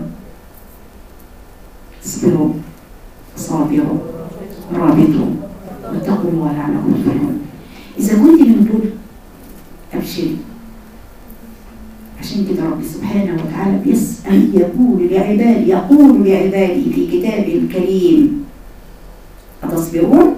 اصبروا صابروا رابطوا واتقوا الله لعلكم تفلحون إذا كنت من دول أبشري عشان كده رب سبحانه وتعالى بيسأل يقول لعبادي يقول لعبادي في كتابه الكريم أتصبرون؟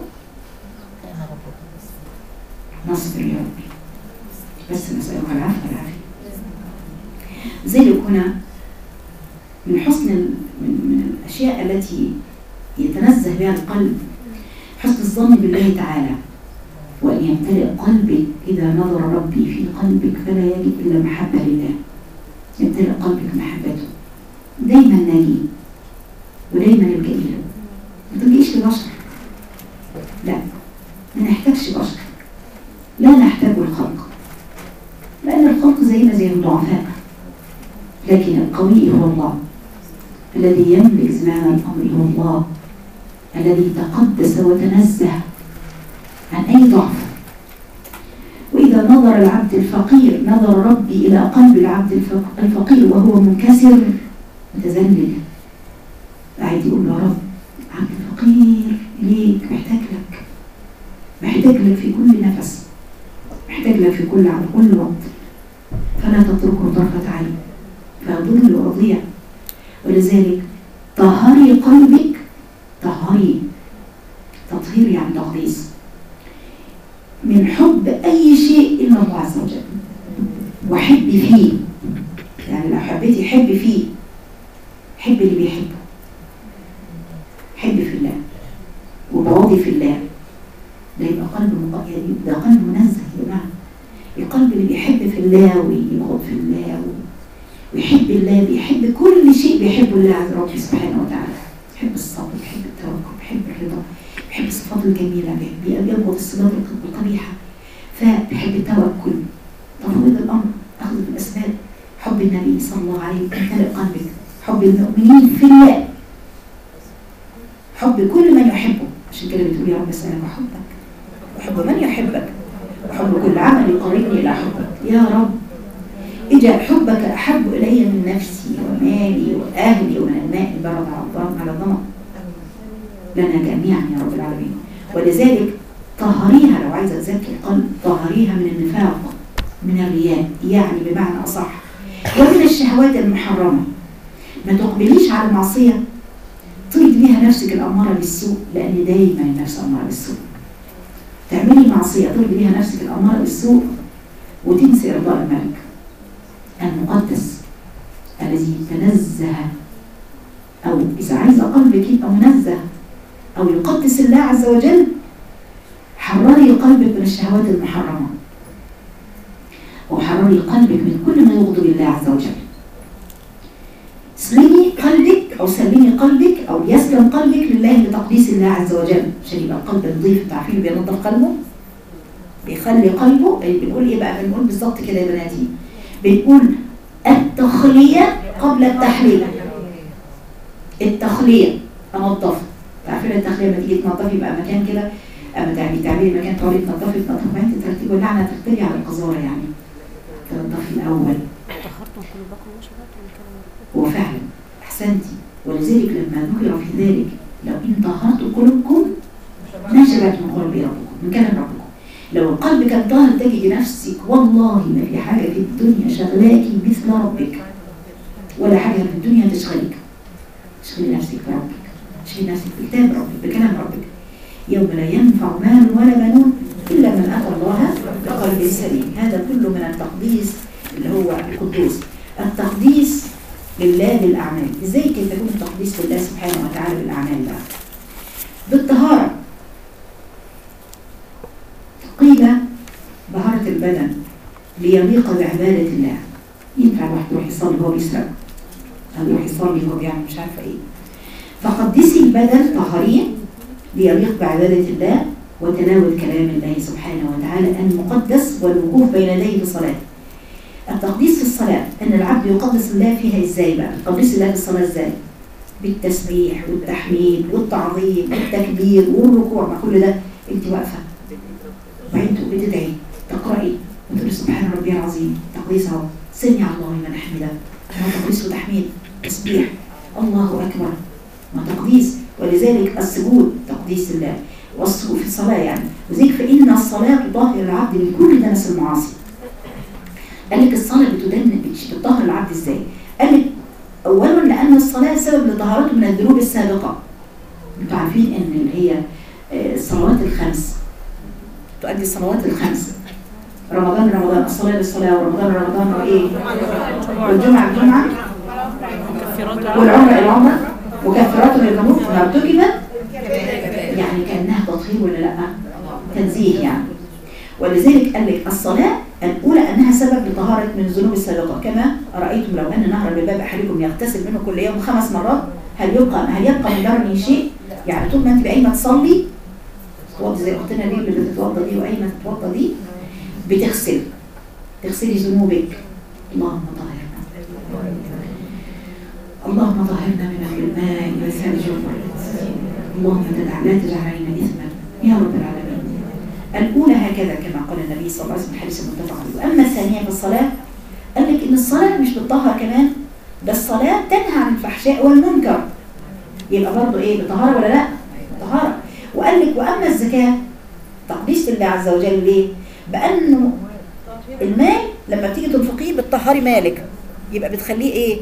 نصبر يا ربي بس نسألك العافية والعافية ذلك هنا من حسن ال- من, من الأشياء التي يتنزه بها القلب حسن الظن بالله تعالى وأن يمتلئ قلبك إذا نظر ربي في قلبك فلا يجد إلا محبة لله يمتلئ قلبك محبته دايما ناجي ودايما الجئ له ما تلجئش لبشر لا ما نحتاجش بشر لا نحتاج الخلق لأن الخلق زينا زي الضعفاء لكن القوي هو الله الذي يملك زمام الأمر هو الله الذي تقدس وتنزه عن أي ضعف وإذا نظر العبد الفقير نظر ربي إلى قلب العبد الفق- الفقير وهو منكسر متذلل قاعد يقول له رب عبد الفقير ليك محتاج لك محتاج لك في كل نفس محتاج لك في كل على كل وقت فلا تتركه طرفة عين فأضل وأضيع ولذلك طهري قلبك طهري تطهير يعني تقديس من حب أي شيء إلا الله عز وجل وحب فيه يعني لو حبيتي حب فيه حب اللي بيحبه حب في الله وبراضي في الله ده يبقى قلب مق- يعني ده قلب منزه يا جماعه القلب اللي بيحب في الله ويبغض في الله و- ويحب الله بيحب كل شيء بيحبه الله عز وجل سبحانه وتعالى بيحب الصبر بيحب التوكل بيحب الرضا بيحب الصفات الجميلة بيحب يبغض الصفات القبيحة فبيحب التوكل تفويض الأمر أخذ بالأسباب حب النبي صلى الله عليه وسلم امتلئ قلبك حب المؤمنين في الله حب كل من يحبه عشان كده بتقول يا رب اسألك وحبك وحب من يحبك وحب كل عمل يقربني إلى حبك يا رب اجعل حبك أحب إلي من نفسي ومالي وأهلي ومن الماء البرد على الضم على الضمر لنا جميعا يا رب العالمين ولذلك طهريها لو عايزة تزكي القلب طهريها من النفاق من الرياء يعني بمعنى أصح ومن الشهوات المحرمة ما تقبليش على المعصية تريد بيها نفسك الأمارة بالسوء لأن دايما النفس أمارة بالسوء تعملي معصية تريد بيها نفسك الأمارة بالسوء وتنسي رضاء الملك المقدس الذي تنزه أو إذا عايزة قلبك يبقى منزه أو يقدس الله عز وجل حرري قلبك من الشهوات المحرمة وحرري قلبك من كل ما يغضب الله عز وجل سلمي قلبك أو سلمي قلبك أو يسلم قلبك لله لتقديس الله عز وجل عشان يبقى القلب نظيف تعرفين اللي بينظف قلبه بيخلي قلبه اللي بنقول ايه بقى بنقول بالظبط كده يا بناتي بنقول التخلية قبل التحليل التخلية انضف تعرفين التخلية لما تيجي تنضفي بقى مكان كده اما تعملي تعملي مكان تقعدي تنضفي تنضفي بعدين ترتبي واللعنة ترتبي على القذارة يعني تنضفي الأول طهرتم قلوبكم وشبهتم الكلام هو فعلا احسنتي ولذلك لما ذكر في ذلك لو ان طهرت قلوبكم ما شبعت من قلب ربكم من كلام ربكم لو القلب كان طاهر تجد نفسك والله ما في حاجه في الدنيا شغلاكي مثل ربك ولا حاجه في الدنيا تشغلك تشغلي نفسك بربك تشغلي نفسك بكتاب ربك بكلام ربك يوم لا ينفع مال ولا بنون الا من اتى الله بقلب سليم هذا كله من التقديس اللي هو القدوس التقديس لله بالأعمال إزاي كيف يكون التقديس لله سبحانه وتعالى بالأعمال بقى بالطهارة قيل طهارة البدن ليليق بعبادة الله ينفع الواحد يروح يصلي وهو بيسرق أو يروح يصلي وهو بيعمل مش عارفة إيه فقدسي البدن طهريه ليليق بعبادة الله وتناول كلام الله سبحانه وتعالى المقدس والوقوف بين يديه بصلاته التقديس في الصلاة أن العبد يقدس الله فيها إزاي بقى تقديس الله في الصلاة إزاي بالتسبيح والتحميد والتعظيم والتكبير والركوع ما كل ده أنت واقفة وأنت بتدعي تقرأي وتقولي سبحان ربي العظيم تقديس أهو سمع الله لمن حمده هو تقديس وتحميد تسبيح الله أكبر ما تقديس ولذلك السجود تقديس الله والسجود في الصلاة يعني وذلك فإن الصلاة تطهر العبد من كل دنس المعاصي قال لك الصلاة بتدن بتش- بتطهر العبد ازاي قال لك اولا لان الصلاة سبب لطهارته من الذنوب السابقة انتوا عارفين ان اللي هي آه، الصلوات الخمس تؤدي الصلوات الخمس رمضان رمضان الصلاة للصلاة ورمضان رمضان وإيه والجمعة الجمعة والعمرة العمرة وكفرات للذنوب ما ارتكبت يعني كأنها تطهير ولا لا تنزيه يعني ولذلك قال لك الصلاة الأولى أنها سبب لطهارة من الذنوب السابقة كما أرأيتم لو أن نهر بباب أحدكم يغتسل منه كل يوم خمس مرات هل يبقى هل يبقى من درني شيء؟ يعني طول ما أنت قايمة تصلي توضي زي أختنا دي اللي بتتوضى دي وقايمة تتوضى دي بتغسل تغسلي ذنوبك اللهم طهرنا اللهم طهرنا من الماء والثلج والبرد اللهم تدع لا تجعل علينا اثما يا رب العالمين الاولى هكذا كما قال النبي صلى الله عليه وسلم الحديث المتفق عليه واما الثانيه في الصلاه قال لك ان الصلاه مش بتطهر كمان ده الصلاه تنهى عن الفحشاء والمنكر يبقى برضه ايه بطهاره ولا لا طهاره وقال لك واما الزكاه تقديس الله عز وجل ليه بانه المال لما بتيجي تنفقيه بتطهري مالك يبقى بتخليه ايه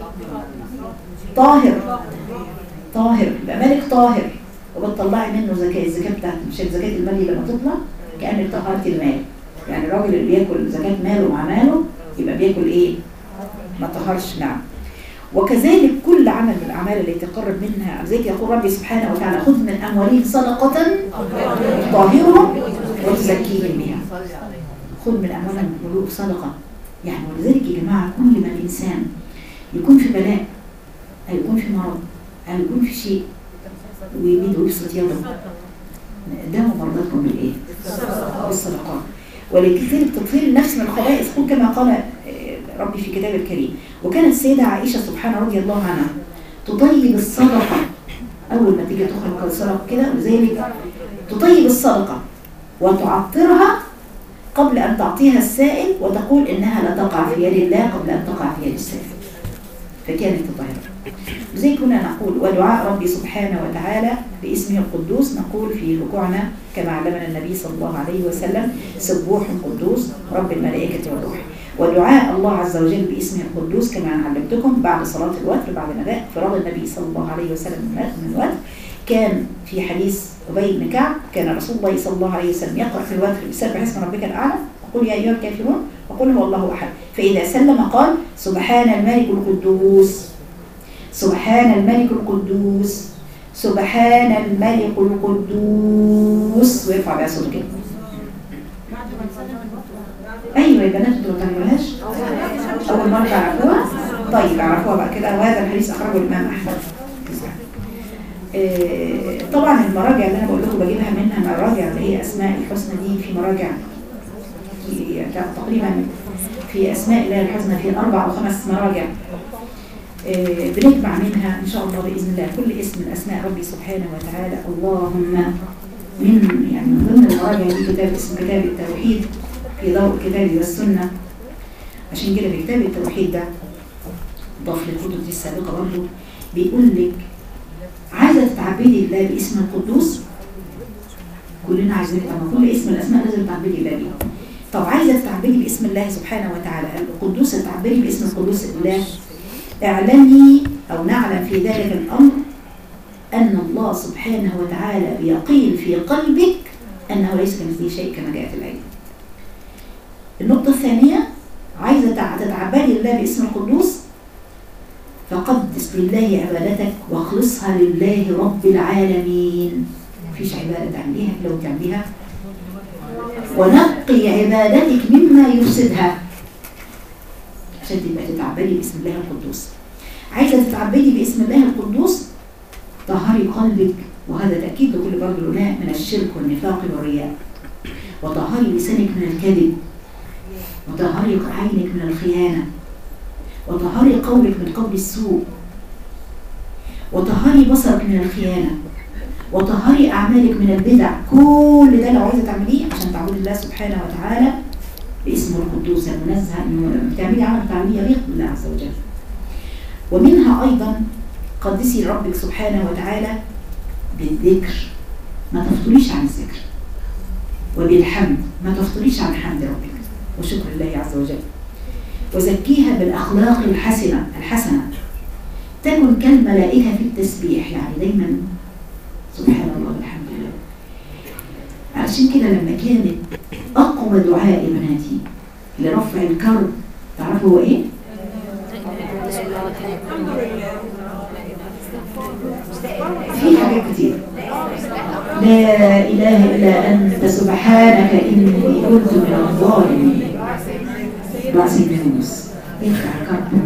طاهر طاهر يبقى مالك طاهر وبتطلعي منه زكاة الزكاة بتاعت مش زكاة المال لما تطلع كأنك طهرتي المال يعني الراجل اللي بياكل زكاة ماله مع ماله يبقى بياكل ايه ما طهرش نعم وكذلك كل عمل من الأعمال التي تقرب منها زي يقول ربي سبحانه وتعالى خذ من أموالهم صدقة طاهرهم وتزكيهم بها خذ من أموالهم ملوك صدقة يعني ولذلك يا جماعة كل ما الإنسان يكون في بلاء أو يكون في مرض أو يكون في شيء ويمين ويبسط يده داووا مرضاتكم بالإيه؟ بالصدقات ولكذلك تطهير النفس من الخبائث قل كما قال آه، ربي في كتاب الكريم وكانت السيدة عائشة سبحانه رضي الله عنها تطيب الصدقة أول ما تيجي تخرج الصدقة كده ولذلك تطيب الصدقة وتعطرها قبل أن تعطيها السائل وتقول إنها لا تقع في يد الله قبل أن تقع في يد السائل فكانت تطهر زي كنا نقول ودعاء ربي سبحانه وتعالى باسمه القدوس نقول في ركوعنا كما علمنا النبي صلى الله عليه وسلم سبوح قدوس رب الملائكة والروح ودعاء الله عز وجل باسمه القدوس كما علمتكم بعد صلاة الوتر بعد نباء فرض النبي صلى الله عليه وسلم من الوتر كان في حديث أبي بن كعب كان رسول الله صلى الله عليه وسلم يقرأ في الوتر بسبح اسم ربك الأعلى وقل يا أيها الكافرون وقل هو الله أحد فإذا سلم قال سبحان الملك القدوس سبحان الملك القدوس سبحان الملك القدوس ويرفع بقى صوته كده ايوه يا بنات انتوا ما تعملوهاش اول مره تعرفوها طيب اعرفوها بقى كده وهذا الحديث اخرجه الامام احمد آه، طبعا المراجع اللي انا بقول لكم بجيبها منها مراجع اللي هي اسماء الحسنى دي في مراجع في تقريبا في اسماء الله الحسنى في اربع او خمس مراجع آه، بنجمع منها ان شاء الله باذن الله كل اسم من اسماء ربي سبحانه وتعالى اللهم من يعني من ضمن المراجع دي كتاب اسم كتاب التوحيد في ضوء الكتاب والسنه عشان كده في كتاب التوحيد ده ضاف للكتب دي السابقه برضه بيقول لك عايزه تتعبدي الله باسم القدوس كلنا عايزين طبعا كل اسم من الاسماء لازم تعبدي الله بيه طب عايزه تتعبدي باسم الله سبحانه وتعالى القدوس تتعبدي باسم القدوس الله اعلمي أو نعلم في ذلك الأمر أن الله سبحانه وتعالى يقيل في قلبك أنه ليس كمثله شيء كما جاء في الآية النقطة الثانية عايزة تع- تتعبدي الله باسم القدوس فقدس لله عبادتك واخلصها لله رب العالمين مفيش عبادة تعمليها لو تعمليها ونقي عبادتك مما يفسدها عشان تبقى تتعبدي باسم الله القدوس عايزه تتعبدي باسم الله القدوس طهري قلبك وهذا تاكيد لكل برضه العلماء من الشرك والنفاق والرياء وطهري لسانك من الكذب وطهري عينك من الخيانه وطهري قولك من قول السوء وطهري بصرك من الخيانه وطهري اعمالك من البدع كل ده لو عايزه تعمليه عشان تعبدي الله سبحانه وتعالى باسمه القدوس المنزه انه لما تعملي عمل تعمليه يليق بالله عز وجل ومنها ايضا قدسي ربك سبحانه وتعالى بالذكر ما تفطريش عن الذكر وبالحمد ما تفطريش عن حمد ربك وشكر الله عز وجل وزكيها بالأخلاق الحسنة الحسنة تكن كالملائكة في التسبيح يعني دايما سبحان الله والحمد لله عشان كده لما كانت أقوى دعاء يا بناتي لرفع الكرب تعرفوا هو إيه؟ في حاجات كتير لا إله إلا أنت سبحانك إني كنت من الظالمين دعاء سيدنا يونس يرفع الكرب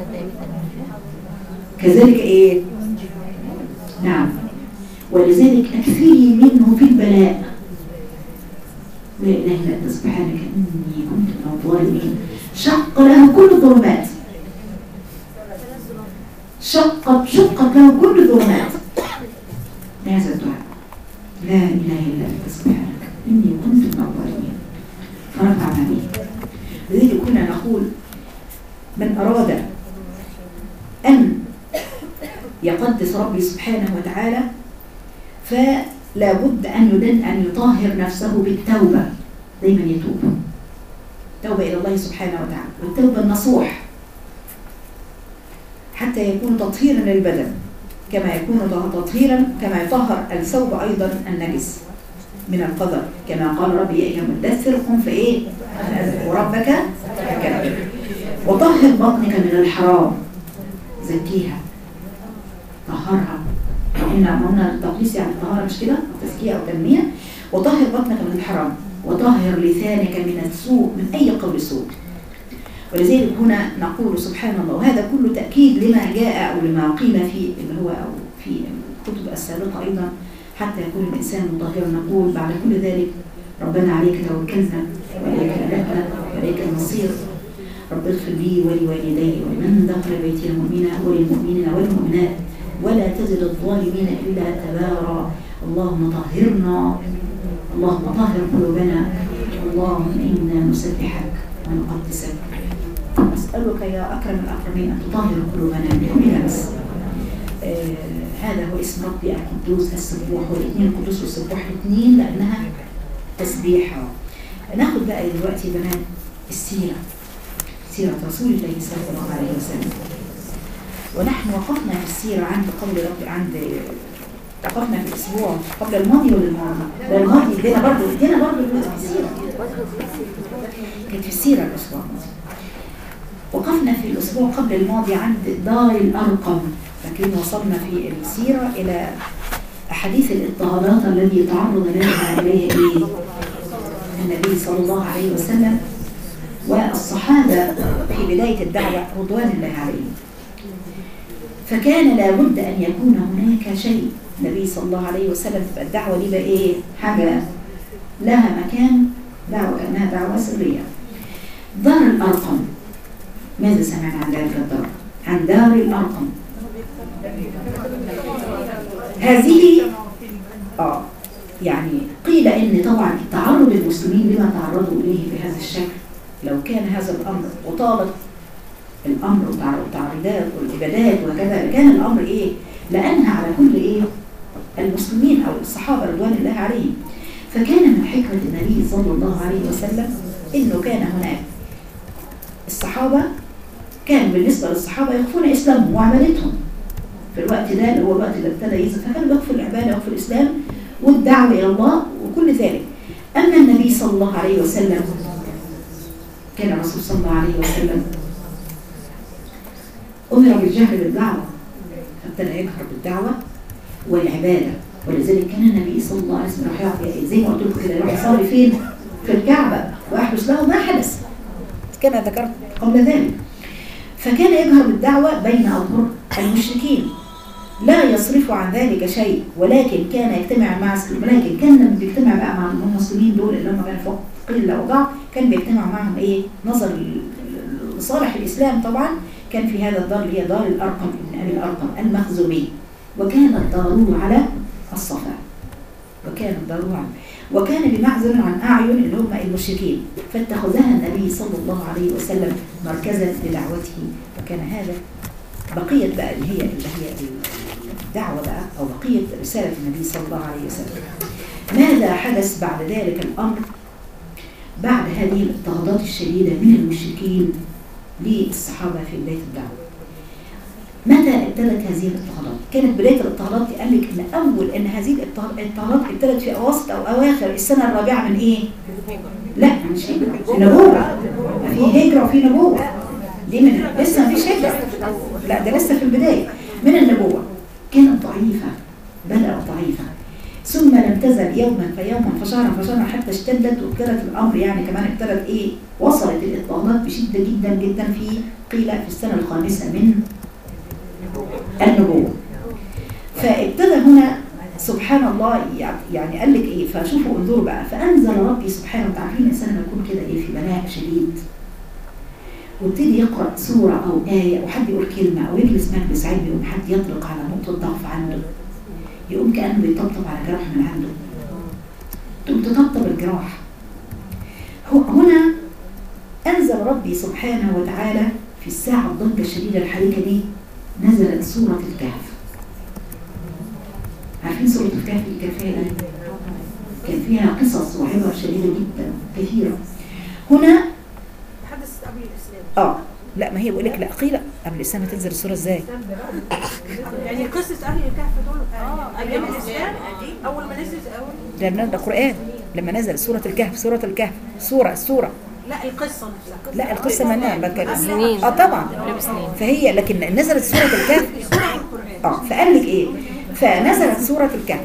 كذلك إيه؟ نعم ولذلك أكثري منه في البلاء لا إله إلا أنت سبحانك إني كنت من الظالمين شق له كل الظلمات شقت شقت له كل الظلمات هذا الدعاء لا إله إلا أنت سبحانك إني كنت من الظالمين فرفع به لذلك كنا نقول من أراد أن يقدس ربي سبحانه وتعالى فلا بد أن يدن أن يطهر نفسه بالتوبة دايما يتوب توبة إلى الله سبحانه وتعالى والتوبة النصوح حتى يكون تطهيرا للبدن كما يكون تطهيرا كما يطهر الثوب أيضا النجس من القدر كما قال ربي يا أيها المدثر قم في إيه وربك فكبر وطهر بطنك من الحرام زكيها طهرها إن قلنا التقديس يعني الطهارة مش كده تزكية أو تنمية وطهر بطنك من الحرام وطهر لسانك من السوء من أي قول سوء ولذلك هنا نقول سبحان الله وهذا كله تأكيد لما جاء أو لما قيل في اللي هو أو في الكتب السابقة أيضا حتى يكون الإنسان مطهرا نقول بعد كل ذلك ربنا عليك توكلنا وإليك أنبنا وإليك المصير رب اغفر لي ولوالدي ولمن دخل بيتي المؤمنين وللمؤمنين والمؤمنات ولا تزد الظالمين إلا تبارا اللهم طهرنا اللهم طهر قلوبنا اللهم إنا نسبحك ونقدسك أسألك يا أكرم الأكرمين أن تطهر قلوبنا من كل نفس آه هذا هو اسم ربي القدوس السبوح والاثنين القدوس والسبوح الاثنين لأنها تسبيحة ناخد بقى دلوقتي يا بنات السيرة سيرة رسول الله صلى الله عليه وسلم ونحن وقفنا في السيرة عند قول ربي عند وقفنا في الأسبوع قبل الماضي ولا الماضي؟ لا الماضي ادينا برضه ادينا برضه في السيرة كانت في السيرة الأسبوع الماضي وقفنا في الأسبوع قبل الماضي عند دار الأرقم لكن وصلنا في السيرة إلى أحاديث الاضطهادات الذي تعرض لها إليها إيه؟ النبي صلى الله عليه وسلم والصحابة في بداية الدعوة رضوان الله عليهم فكان لابد أن يكون هناك شيء النبي صلى الله عليه وسلم الدعوة دي بقى إيه حاجة لها مكان دعوة كأنها دعوة سرية دار الأرقم ماذا سمعنا عن ذلك الدار عن دار الأرقم هذه آه يعني قيل إن طبعا تعرض المسلمين لما تعرضوا إليه بهذا الشكل لو كان هذا الأمر وطالت الأمر والتعريضات والعبادات وكذا كان الأمر إيه لأنها على كل إيه المسلمين أو الصحابة رضوان الله عليهم فكان من حكمة النبي صلى الله عليه وسلم إنه كان هناك الصحابة كان بالنسبة للصحابة يخفون إسلامهم وعملتهم في الوقت ده اللي هو الوقت اللي ابتدى يزن فكانوا يخفوا العبادة وفي الإسلام والدعوة إلى الله وكل ذلك أما النبي صلى الله عليه وسلم كان الرسول صلى الله عليه وسلم أمر بالجهر بالدعوة فابتدى يجهر بالدعوة والعبادة ولذلك كان النبي صلى الله عليه وسلم راح زي ما قلت لكم كده يروح يصلي فين؟ في الكعبة ويحدث له ما حدث كما ذكرت قبل ذلك فكان يجهر بالدعوة بين أظهر المشركين لا يصرف عن ذلك شيء ولكن كان يجتمع مع ولكن كان لما بيجتمع بقى مع المسلمين دول اللي هم كانوا فوق قلة وضعف كان بيجتمع معهم ايه نظر لصالح الإسلام طبعا كان في هذا الدار اللي هي دار الأرقم ابن أبي الأرقم المخزومي وكانت داره على الصفا وكانت داره على وكان بمعزل عن أعين اللي هم المشركين فاتخذها النبي صلى الله عليه وسلم مركزا لدعوته وكان هذا بقية بقى اللي هي اللي هي الدعوة بقى أو بقية رسالة النبي صلى الله عليه وسلم ماذا حدث بعد ذلك الأمر بعد هذه الاضطهادات الشديدة من المشركين للصحابة في بداية الدعوة متى ابتدت هذه الاضطهادات؟ كانت بداية الاضطهادات دي قال لك ان اول ان هذه الاضطهاد- الاضطهادات ابتدت في اواسط او اواخر السنة الرابعة من ايه؟ لا مش هجرة نبوة في هجرة وفي نبوة دي من لسه مفيش هجرة لا ده لسه في البداية من النبوة كانت ضعيفة بدأت ضعيفة ثم لم تزل يوما فيوما فشهرا فشهرا حتى اشتدت وابتدت الامر يعني كمان ابتدت ايه وصلت الاضطهادات بشده جدا جدا في قيل في السنه الخامسه من النبوه فابتدى هنا سبحان الله يعني قال لك ايه فشوفوا انظروا بقى فانزل ربي سبحانه وتعالى في الانسان لما يكون كده ايه في بلاء شديد وابتدي يقرا سوره او ايه او حد يقول كلمه او يجلس مجلس علمي يقوم حد يطلق على نقطه ضعف عنده يقوم كانه بيطبطب على جرح من عنده تقوم تطبطب الجراح هو هنا انزل ربي سبحانه وتعالى في الساعه الضجه الشديده الحريقه دي نزلت سوره الكهف عارفين سوره الكهف اللي كان فيها ايه؟ كان فيها قصص وعبر شديده جدا كثيره هنا حدث قبل الاسلام اه لا ما هي بقول لك لا قيل قبل الاسلام تنزل السوره ازاي؟ يعني قصه اهل الكهف دول آه، ايام الاسلام اول ما نزلت اول لما ده قران لما نزل سوره الكهف سوره الكهف سوره السوره لا القصه نفسها لا القصه ما انا بتكلم سنين. اه طبعا قبل سنين. فهي لكن نزلت سوره الكهف اه فقال لك ايه فنزلت سوره الكهف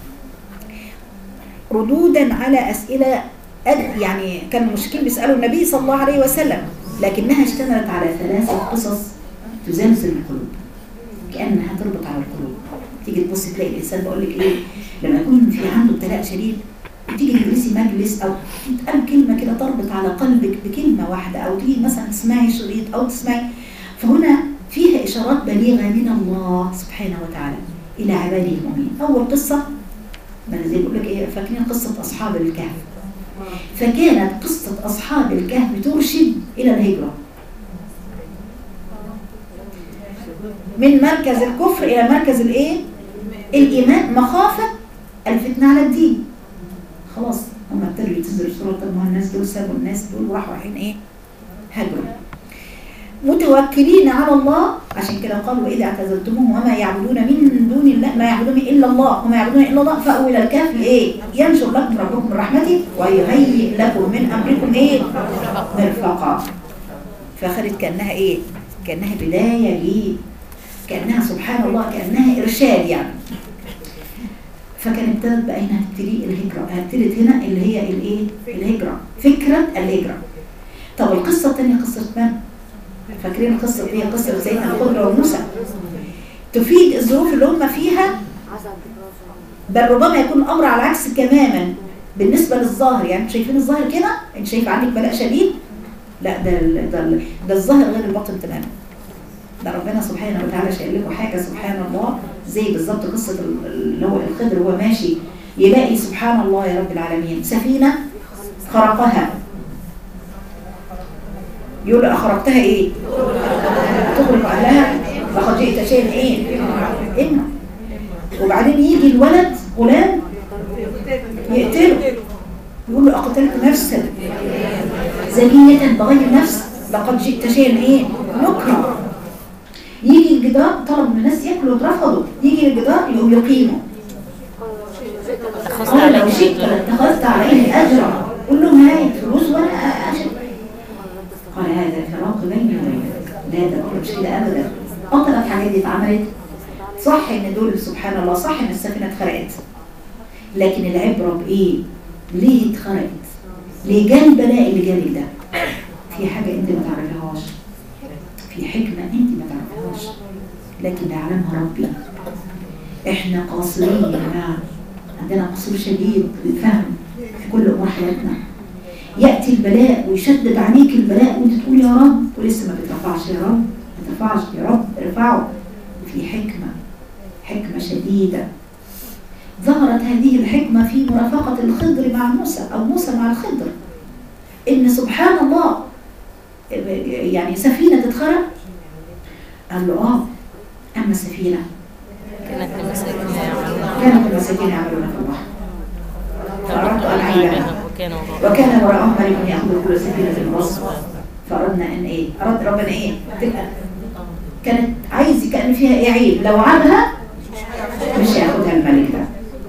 ردودا على اسئله أد- يعني كان المشركين بيسالوا النبي صلى الله عليه وسلم لكنها اشتملت على ثلاثه قصص تزلزل القلوب كانها تربط على القلوب تيجي تبص تلاقي الانسان بقول لك ايه لما يكون في عنده ابتلاء شديد تيجي تجلسي مجلس او تتقال كلمه كده تربط على قلبك بكلمه واحده او تيجي مثلا تسمعي شريط او تسمعي فهنا فيها اشارات بليغه من الله سبحانه وتعالى الى عباده المؤمنين اول قصه ما أنا زي بقول لك ايه فاكرين قصه اصحاب الكهف فكانت قصه اصحاب الكهف ترشد الى الهجره من مركز الكفر الى مركز الايه الايمان مخافه الفتنه على الدين خلاص هم ابتدوا يتزروا الصورة طب ما هو الناس دول سابوا الناس دول وراحوا رايحين ايه هجروا متوكلين على الله عشان كده قالوا واذا اعتزلتموهم وما يعبدون من دون الله ما يعبدون الا الله وما يعبدون الا الله فاووا الى الكهف ايه ينشر لكم ربكم من رحمته ويهيئ لكم من امركم ايه مرفقا فاخذت كانها ايه كانها بدايه ل كانها سبحان الله كانها ارشاد يعني فكانت ابتدت بقى هنا تبتدي الهجرة ابتدت هنا اللي هي الايه الهجرة فكرة الهجرة طب القصة الثانية قصة من؟ فاكرين قصة ايه قصة سيدنا الخضر وموسى تفيد الظروف اللي هم فيها بل ربما يكون الامر على العكس تماما بالنسبة للظاهر يعني انتوا شايفين الظاهر كده انت شايف عندك بلاء شديد لا ده ال- ده ال- ده الظاهر غير الباطن تماما ده ربنا سبحانه وتعالى شايل لكم حاجه سبحان الله زي بالظبط قصه ال- اللي هو الخضر وهو ماشي يلاقي سبحان الله يا رب العالمين سفينه خرقها يقول له اخرقتها ايه؟ تغرق اهلها لقد جئت شيئا ايه؟ إما وبعدين يجي الولد غلام يقتله يقول له اقتلت نفسا زكية بغير نفس لقد جئت شيئا ايه؟ نكرا يجي الجدار طلب من الناس ياكلوا اترفضوا يجي الجدار يقوم يقيموا أخذت قال لو عليك شئت لاتخذت عليه اجرا قول لهم هاي فلوس وانا اشد قال هذا فراق بيني وبينك لا ده الأمر مش كده ابدا قطر الحاجات دي اتعملت صح ان دول سبحان الله صح ان السفينه اتخرقت لكن العبره بايه؟ ليه اتخرقت؟ ليه جال البلاء اللي جالي ده؟ في حاجه انت ما تعرفيهاش في حكمه انت ما تعرفيهاش لكن يعلمها ربي احنا قاصرين يا جماعه عندنا قصور شديد في الفهم في كل امور حياتنا ياتي البلاء ويشدد عليك البلاء وانت تقول يا رب ولسه ما بترفعش يا رب ما ترفعش يا رب ارفعه في حكمه حكمه شديده ظهرت هذه الحكمه في مرافقه الخضر مع موسى او موسى مع الخضر ان سبحان الله يعني سفينه تتخرق قال له اه اما السفينه كانت المساكين يعملون كانت المساكين يعملون في البحر فأردت أن أعيبها وكانوا وراء وكان وراءهم ملك يأخذ كل سفينة غصبا فأردنا ان ايه اراد ربنا ايه تبقى كانت عايز كان فيها ايه عيب لو عابها مش هياخدها الملك ده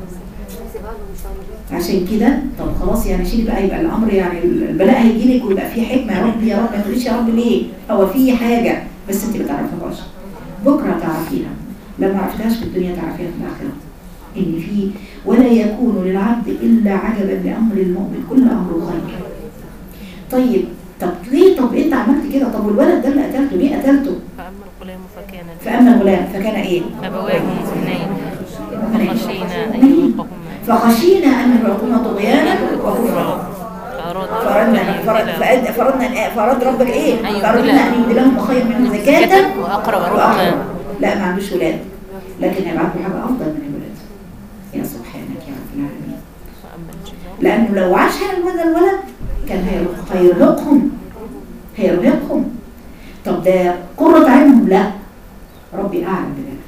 عشان كده طب خلاص يعني شيل بقى يبقى الامر يعني البلاء هيجي لك ويبقى في حكمه يا رب يا رب ما تقوليش يا رب ليه هو في حاجه بس انت ما تعرفيهاش بكره تعرفيها لو ما عرفتهاش في الدنيا تعرفيها في الاخره ان في ولا يكون للعبد الا عجبا لامر المؤمن كل امره خير طيب طب ليه طب انت عملت كده طب والولد ده اللي قتلته ليه قتلته فأما الغلام فكان فاما الغلام فكان ايه أبواه مؤمنين خشينا أن يرهقهما فخشينا ان يرهقهما طغيانا وكفرا فأراد فرضنا أن فرض يبدلهم فأد- فرضنا إن- فرض ربك ايه أن فرضنا ان يبدلهم خير منهم زكاة زكاة وأقرب وأقرب رحما لا ما عندوش ولاد لكن هيبعت له حاجة أفضل من الولاد يا سبحانك يا رب العالمين فأما الجدار لأنه لو عاش هذا الولد كان هيرهق- هيرهقهم هيرهقهم طب ده قرة عينهم لا ربي أعلم بذلك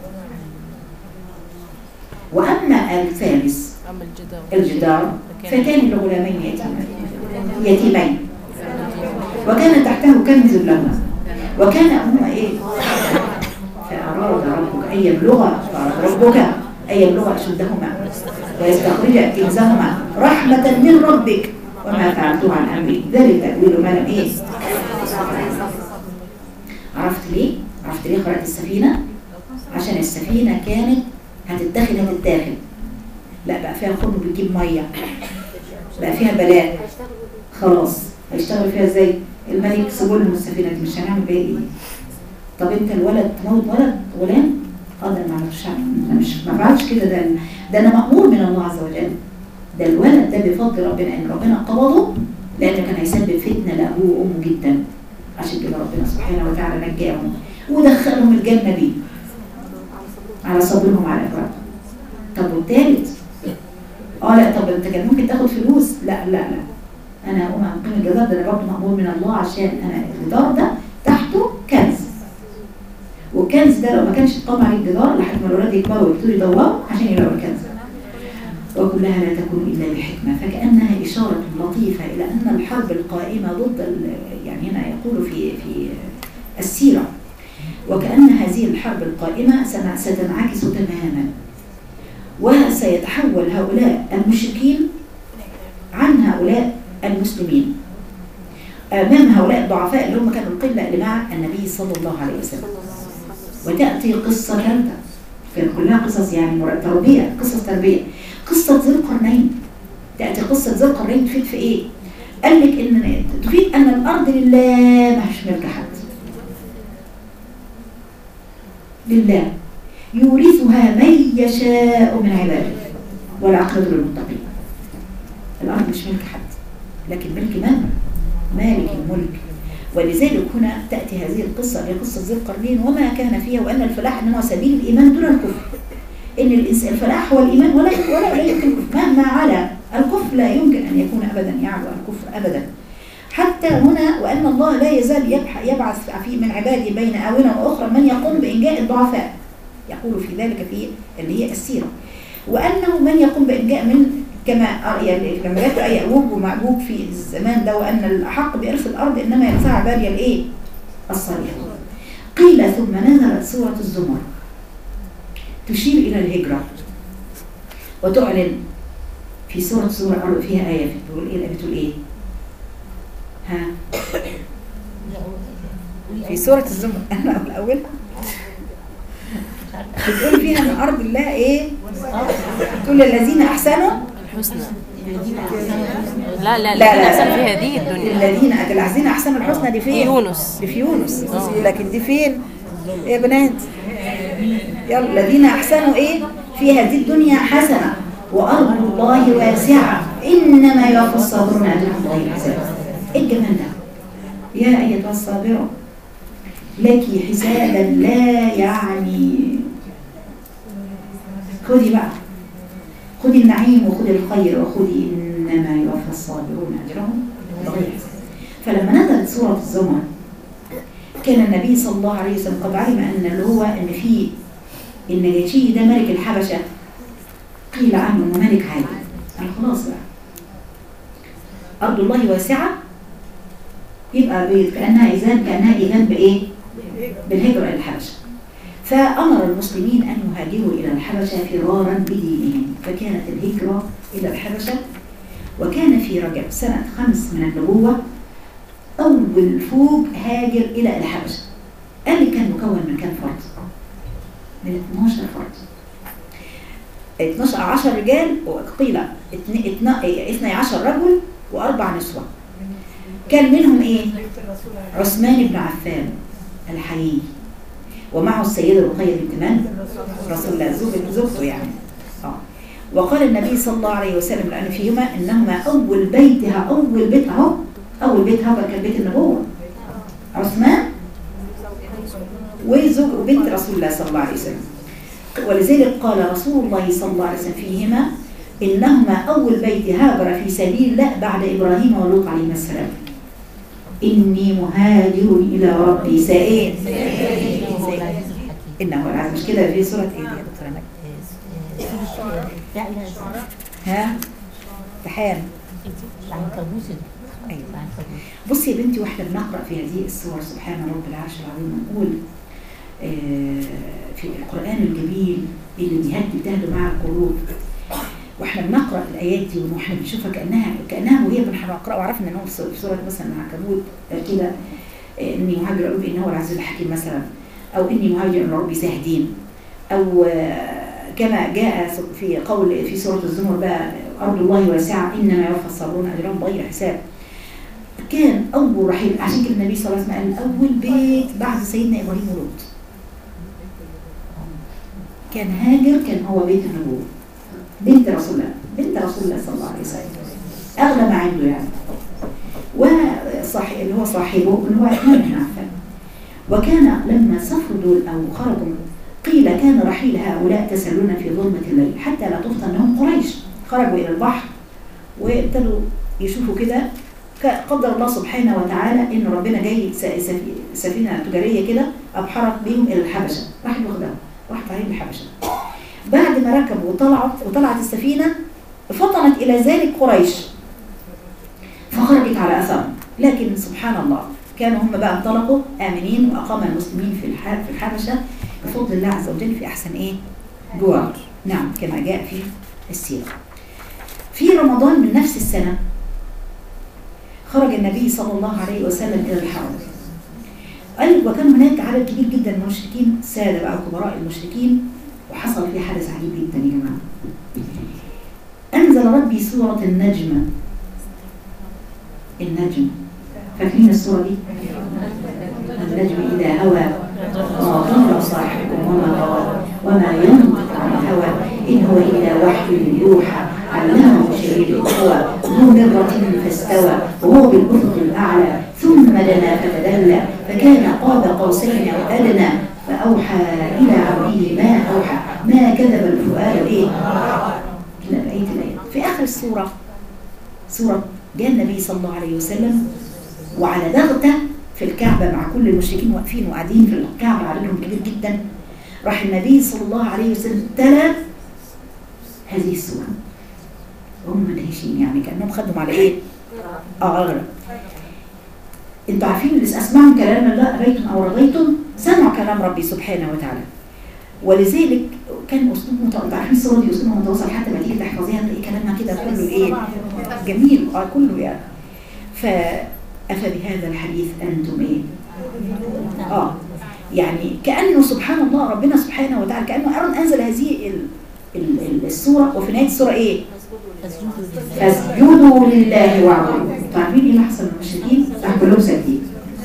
وأما الثالث أما الجدار الجدار فكان لغلامين يتيمين يتيمين وكان تحته كنز لهما وكان أبوهما إيه فأراد ربك أن يبلغ فأراد ربك أن يبلغ أشدهما ويستخرج كنزهما رحمة من ربك وما فعلته عن أمري ذلك تأويل ما لم إيه عرفت ليه؟ عرفت ليه خرجت السفينة؟ عشان السفينة كانت هتتاخد هتتاخد لا بقى فيها خرم بتجيب ميه بقى فيها بلاء خلاص هيشتغل فيها ازاي الملك سيبوا لنا السفينه دي مش هنعمل بيها ايه طب انت الولد تموت ولد غلام اه ده أنا ما عملتش انا مش ما فعلتش كده ده ده انا مامور من الله عز وجل ده الولد ده بفضل ربنا ان ربنا قبضه لانه كان هيسبب فتنه لابوه وامه جدا عشان كده ربنا سبحانه وتعالى نجاهم ودخلهم الجنه بيه على صبرهم على افراطهم طب والتالت اه لا طب انت كان ممكن تاخد فلوس لا لا لا انا هقوم عن قيمه الجدار ده انا برضه مأمور من الله عشان انا الجدار ده تحته كنز والكنز ده لو ما كانش اتقام عليه الجدار لحد ما الولاد يكبروا ويبتدوا يدوروا عشان يلاقوا الكنز وكلها لا تكون الا بحكمه فكانها اشاره لطيفه الى ان الحرب القائمه ضد ال- يعني هنا يقول في في السيره وكأن هذه الحرب القائمة سن- ستنعكس تماما وسيتحول هؤلاء المشركين عن هؤلاء المسلمين أمام هؤلاء الضعفاء اللي هم كانوا القلة اللي مع النبي صلى الله عليه وسلم وتأتي قصة ثالثة كانت كلها قصص يعني مر- تربية قصص تربية قصة ذي القرنين تأتي قصة ذي القرنين تفيد في إيه؟ قال لك إن تفيد أن الأرض لله مش ملك حد لله يورثها من يشاء من عباده والعقبة للمتقين الأرض مش ملك حد لكن ملك من؟ مالك الملك ولذلك هنا تأتي هذه القصة اللي هي قصة ذي القرنين وما كان فيها وأن الفلاح إنما سبيل الإيمان دون الكفر إن الإنس- الفلاح هو الإيمان ولا ولا لا يمكن الكفر مهما على الكفر لا يمكن أن يكون أبدا يعلو الكفر أبدا حتى هنا وأن الله لا يزال يبح- يبعث في من عباده بين آونة وأخرى من يقوم بإنجاء الضعفاء يقول في ذلك في اللي هي السيرة وأنه من يقوم بإنجاء من كما أر- يعني لما جاءت آية يأوب ومعبوب في الزمان ده وأن الأحق بإرث الأرض إنما يرثها عبادي الإيه؟ الصالحون قيل ثم نزلت سورة الزمر تشير إلى الهجرة وتعلن في سورة سورة الأرض فيها آية بتقول إيه الآية بتقول إيه؟ ها في سورة الزمر أنا أقول أولها بتقول فيها ان ارض الله ايه تقول للذين احسنوا الحسنى لا لا لا، لا لا. لا أحسن في هذه الدنيا الذين الذين احسنوا الحسنى دي فين يونس دي في يونس لكن دي فين يا بنات يلا الذين احسنوا ايه في هذه الدنيا حسنه وارض الله واسعه انما يوفى الصابرون اجرهم غير حساب ايه الجمال ده يا ايتها الصابره لك حسابا لا يعني خذي بقى خذي النعيم وخذي الخير وخذي انما يوفى الصابرون اجرهم بغير حساب فلما نزلت سوره الزمر كان النبي صلى الله عليه وسلم قد علم ان اللي هو ان في النجاشي ده ملك الحبشه قيل عنه انه ملك عادي قال خلاص بقى ارض الله واسعه يبقى بيت كأنها إذان كأنها إذان بإيه؟ بالهجرة إلى الحبشة فأمر المسلمين أن يهاجروا إلى الحبشة فرارا بدينهم فكانت الهجرة إلى الحبشة وكان في رجب سنة خمس من النبوة أول فوج هاجر إلى الحبشة قال لي كان مكون من كام فرد؟ من 12 فرد 12 10 رجال وقيل 12 رجل وأربع نسوة كان منهم إيه؟ عثمان بن عفان الحيي ومعه السيدة رقية بنت من؟ رسول الله زوج- زوجته يعني آه. وقال النبي صلى الله عليه وسلم لأن فيهما إنهما أول بيتها أول بيت أهو أول بيت هذا كان بيت النبوة عثمان وزوج وبنت رسول الله صلى الله عليه وسلم ولذلك قال رسول الله صلى الله عليه وسلم فيهما إنهما أول بيت هاجر في سبيل الله بعد إبراهيم ولوط عليهما السلام إني مهاجر إلى ربي سائل إنه العزيز مش كده في سورة إيه دي يا دكتورة نجم؟ ها تحان أيوة بصي يا بنتي واحنا بنقرأ في هذه السور سبحان رب العرش العظيم نقول آه، في القرآن الجميل اللي بيهدي بتهدى مع القلوب واحنا بنقرأ الآيات دي واحنا بنشوفها كأنها كأنها وهي بنقرأ وعرفنا ان هو في سورة مثلا العنكبوت آه، كده آه، اني مهاجر ربي انه هو العزيز الحكيم مثلا او اني مهاجر ان ربي ساهدين او آه، كما جاء في قول في سورة الزمر بقى أرض الله واسعة إنما يوفى الصابرون أجرهم بغير حساب كان أول رحيل عشان كده النبي صلى الله عليه وسلم قال أول بيت بعد سيدنا إبراهيم ولوط كان هاجر كان هو بيت النبوة بنت رسول الله بنت رسول الله صلى الله عليه وسلم أغلى ما عنده يعني وصاحب اللي هو صاحبه اللي هو عثمان بن عفان وكان لما سافروا دول أو خرجوا قيل كان رحيل هؤلاء تسلون في ظلمة الليل حتى لا تفطن لهم قريش خرجوا إلى البحر وابتدوا يشوفوا كده ك- قدر الله سبحانه وتعالى ان ربنا جاي س- سفي- سفينه تجاريه كده ابحرت بيهم الى الحبشه راحت واخدهم راحت عليهم الحبشه بعد ما ركبوا وطلعت وطلعت السفينه فطنت الى ذلك قريش فخرجت على اثرهم لكن سبحان الله كانوا هم بقى انطلقوا امنين واقام المسلمين في الح- في الحبشه بفضل الله عز وجل في احسن ايه؟ جوار نعم كما جاء في السيره في رمضان من نفس السنه خرج النبي صلى الله عليه وسلم إلى الحرم قال وكان هناك عدد كبير جدا من المشركين سادة بقى كبراء المشركين وحصل في حدث عجيب جدا يا جماعة أنزل ربي سورة النجم النجم فاكرين السورة دي؟ النجم إذا هوى ما ضل صاحبكم وما غوى وما ينطق عن الهوى إن هو إلا وحي يوحى علمه شديد القوى ذو مرة فاستوى وهو بالأفق الأعلى ثم دنا فتدلى فكان قاب قوسين أو أدنى فأوحى إلى عبده ما أوحى ما كذب الفؤاد إيه؟ كده بقية الآية في آخر السورة سورة جاء النبي صلى الله عليه وسلم وعلى ضغطه في الكعبة مع كل المشركين واقفين وقاعدين في الكعبة عددهم كبير جدا راح النبي صلى الله عليه وسلم تلا هذه السورة هم مدهشين يعني كأنهم خدهم على ايه؟ اه اغرب انتوا عارفين اللي اسمعوا كلام الله ابيتم او رضيتم سمعوا كلام ربي سبحانه وتعالى ولذلك كان اسلوب متوسط انتوا عارفين السوره دي اسلوبها متوسط حتى ما تيجي تحفظيها تلاقي كلامها كده كله ايه؟ جميل اه كله يعني فأفبهذا الحديث أنتم إيه؟ آه يعني كأنه سبحان الله ربنا سبحانه وتعالى كأنه أرد أنزل هذه ال- ال- ال- السورة وفي نهاية السورة إيه؟ فاسجدوا لله واعبدوا انتوا عارفين ايه اللي حصل للمشركين؟ راح كلهم ساجدين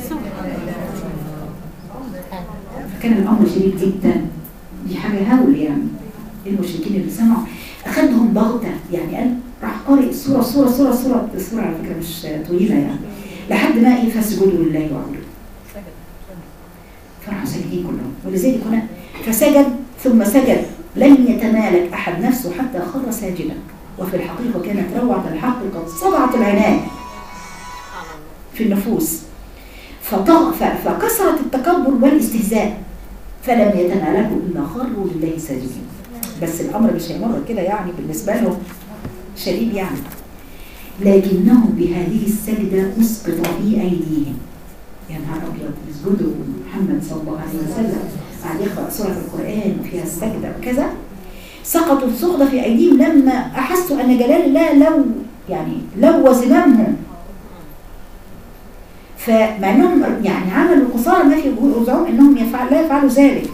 فكان الامر شديد جدا دي حاجه هول يعني المشركين اللي سمعوا اخذهم بغته يعني قال راح قارئ السوره سوره سوره سوره السوره على فكره مش طويله يعني لحد ما ايه فاسجدوا لله واعبدوا فراحوا ساجدين كلهم ولذلك هنا فسجد ثم سجد لم يتمالك احد نفسه حتى خر ساجدا وفي الحقيقه كانت روعه الحق قد صدعت العنان في النفوس فطغ ف- فكثرت التكبر والاستهزاء فلم يتمالكوا الا خروا لله ساجدين بس الامر مش هيمر كده يعني بالنسبه لهم شديد يعني لكنهم بهذه السجدة أسقط في أيديهم يا نهار أبيض يسجدوا محمد صلى الله عليه وسلم بعد يقرأ سورة القرآن وفيها السجدة وكذا سقطوا السقط في أيديهم لما أحسوا أن جلال الله لو يعني لو زمامهم فمع انهم يعني عملوا قصارى ما في وزعهم انهم يفعل لا يفعلوا ذلك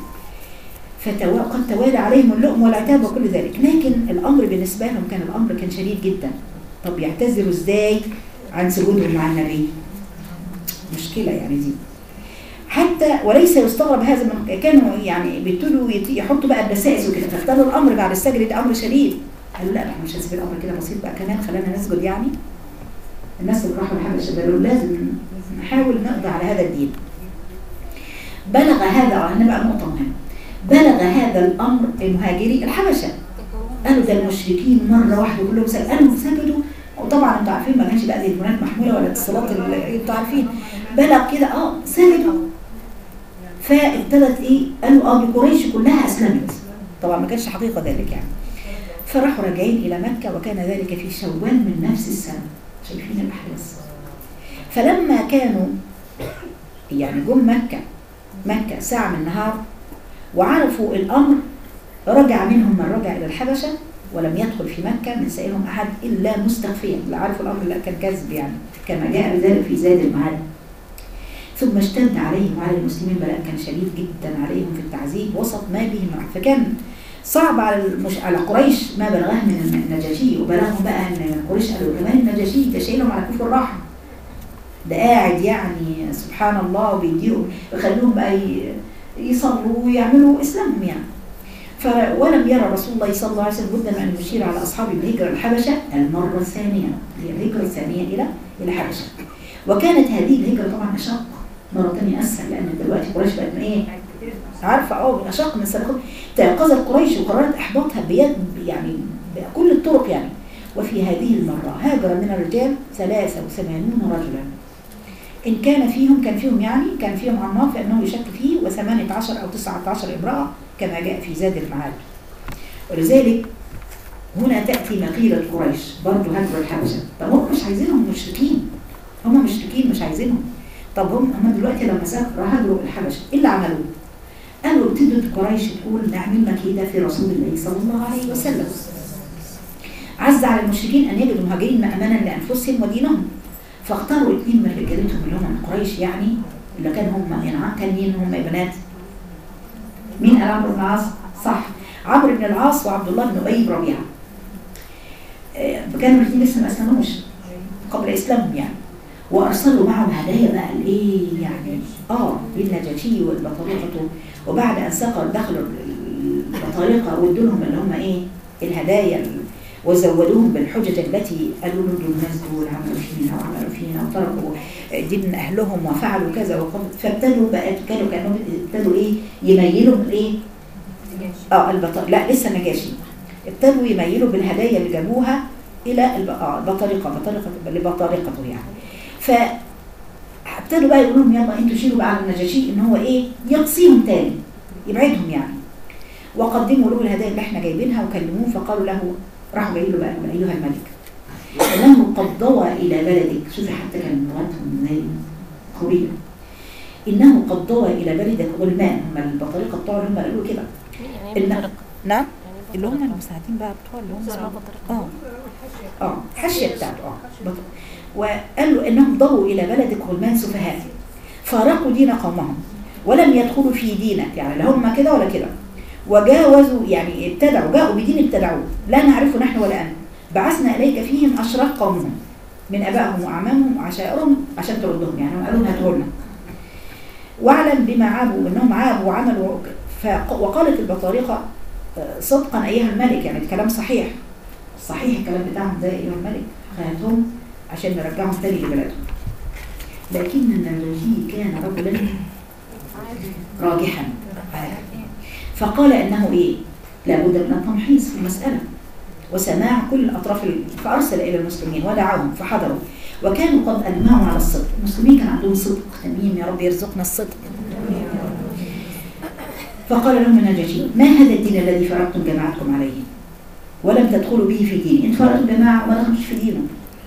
فقد توالى عليهم اللؤم والعتاب وكل ذلك لكن الامر بالنسبه لهم كان الامر كان شديد جدا طب يعتذروا ازاي عن سجودهم مع النبي مشكله يعني دي حتى وليس يستغرب هذا من كانوا يعني بيبتدوا يت- يحطوا بقى الدسائس وكده فاختاروا الامر بعد السجد ده امر شديد قالوا لا احنا مش هنسيب الامر كده بسيط بقى كمان خلانا نسجد يعني الناس اللي راحوا الحبشه قالوا لازم نحاول نقضي على هذا الدين بلغ هذا هنا بقى نقطه مهمه بلغ هذا الامر المهاجري الحبشه قالوا ده المشركين مره واحده كلهم سجدوا قالوا سجدوا وطبعا انتوا عارفين ما كانش بقى زي التليفونات محموله ولا اتصالات ال- انتوا عارفين بلغ كده اه سجدوا فابتدت ايه قالوا اه دي قريش كلها اسلمت طبعا ما كانش حقيقه ذلك يعني فراحوا راجعين الى مكه وكان ذلك في شوال من نفس السنه شايفين الاحداث فلما كانوا يعني جم مكه مكه ساعه من النهار وعرفوا الامر رجع منهم من رجع الى الحبشه ولم يدخل في مكه من سائلهم احد الا مستخفيا لا عرفوا الامر لا كان كذب يعني كما جاء بذلك في زاد المعاد ثم اشتد عليهم وعلى المسلمين بلاء كان شديد جدا عليهم في التعذيب وسط ما بهم من فكان صعب على المش... على قريش ما بلغه من النجاشي وبلغهم بقى ان قريش قالوا كمان النجاشي ده شايلهم على كفر الراحه ده قاعد يعني سبحان الله وبيديهم يخليهم بقى ي- يصلوا ويعملوا اسلامهم يعني ف... ولم يرى رسول الله صلى الله عليه وسلم بد من ان يشير على اصحابه بالهجره الحبشه المره الثانيه هي الهجره الثانيه الى الى الحبشه وكانت هذه الهجره طبعا اشق مره ثانيه اسهل لان دلوقتي قريش بقت من ايه عارفه اه اشق من السابقين تيقظت قريش وقررت احباطها بيد يعني بكل الطرق يعني وفي هذه المره هاجر من الرجال 83 رجلا إن كان فيهم كان فيهم يعني كان فيهم عمار فإنه يشك فيه و18 أو 19 امرأة كما جاء في زاد المعاد ولذلك هنا تأتي مقيلة قريش برضه هجر الحبشة طب هم مش عايزينهم مشركين هم مشركين مش عايزينهم طب هم هم دلوقتي لما سافروا هاجروا الحبشة ايه اللي عملوه؟ قالوا ابتدت قريش تقول نعمل مكيدة في رسول الله صلى الله عليه وسلم عز على المشركين أن يجدوا مهاجرين مأمنا لأنفسهم ودينهم فاختاروا اثنين من رجالتهم اللي هم من قريش يعني اللي كان هم يعني كان مين هم يا بنات؟ مين قال عمرو بن العاص؟ صح عمرو بن العاص وعبد الله بن ابي بن ربيعه. آه، كانوا الاثنين لسه ما اسلموش قبل اسلامهم يعني. وارسلوا معهم هدايا بقى الايه يعني اه للنجاشي والبطارقه وبعد ان سقر دخلوا البطارقه وادوا لهم اللي هم ايه الهدايا ال- وزودوهم بالحجج التي قالوا له دول الناس دول عملوا فينا وعملوا فينا وتركوا دين اهلهم وفعلوا كذا وقد فابتدوا بقى كانوا كانوا ابتدوا ايه يميلوا الايه اه البط... لا لسه نجاشي ابتدوا يميلوا بالهدايا اللي جابوها الى الب... اه البطارقه بطارقه لبطارقته يعني ف ابتدوا بقى يقولوا لهم يلا انتوا شيلوا بقى على النجاشي ان هو ايه يقصيهم تاني يبعدهم يعني وقدموا له الهدايا اللي احنا جايبينها وكلموه فقالوا له راحوا جايين له بقى قالوا ايها الملك انه قد ضوى الى بلدك شوفي حتى كان لغتهم زي قويه انه قد ضوى الى بلدك غلمان هم البطارقه بتوع اللي هم قالوا كده يعني إن- بطريقة نعم اللي هم المساعدين بقى بتوع اللي هم اسمها بطريقة اه اه حاشيه بتاعته اه بط- وقالوا انهم ضووا الى بلدك غلمان سفهاء فارقوا دين قومهم ولم يدخلوا في دينك يعني لا هم كده ولا كده وجاوزوا يعني ابتدعوا جاءوا بدين ابتدعوه لا نعرفه نحن ولا انت بعثنا اليك فيهم اشراف قومهم من ابائهم واعمامهم وعشائرهم عشان تردهم يعني هم قالوا هاتوا لنا واعلم بما عابوا انهم عابوا وعملوا فق- وقالت البطارقه آه، صدقا ايها الملك يعني الكلام صحيح صحيح الكلام بتاعهم ده ايها الملك هاتهم عشان نرجعهم تاني لبلدهم لكن النجاشي كان رجلا راجحا فقال انه ايه لابد من التمحيص في المساله وسماع كل الاطراف ال- فارسل الى المسلمين ودعاهم فحضروا وكانوا قد اجمعوا على الصدق المسلمين كان عندهم صدق تميم يا رب يرزقنا الصدق فقال لهم النجاشي ما هذا الدين الذي فرضتم جماعتكم عليه ولم تدخلوا به في ديني انت فرضتم جماعه وما دخلتش في دينه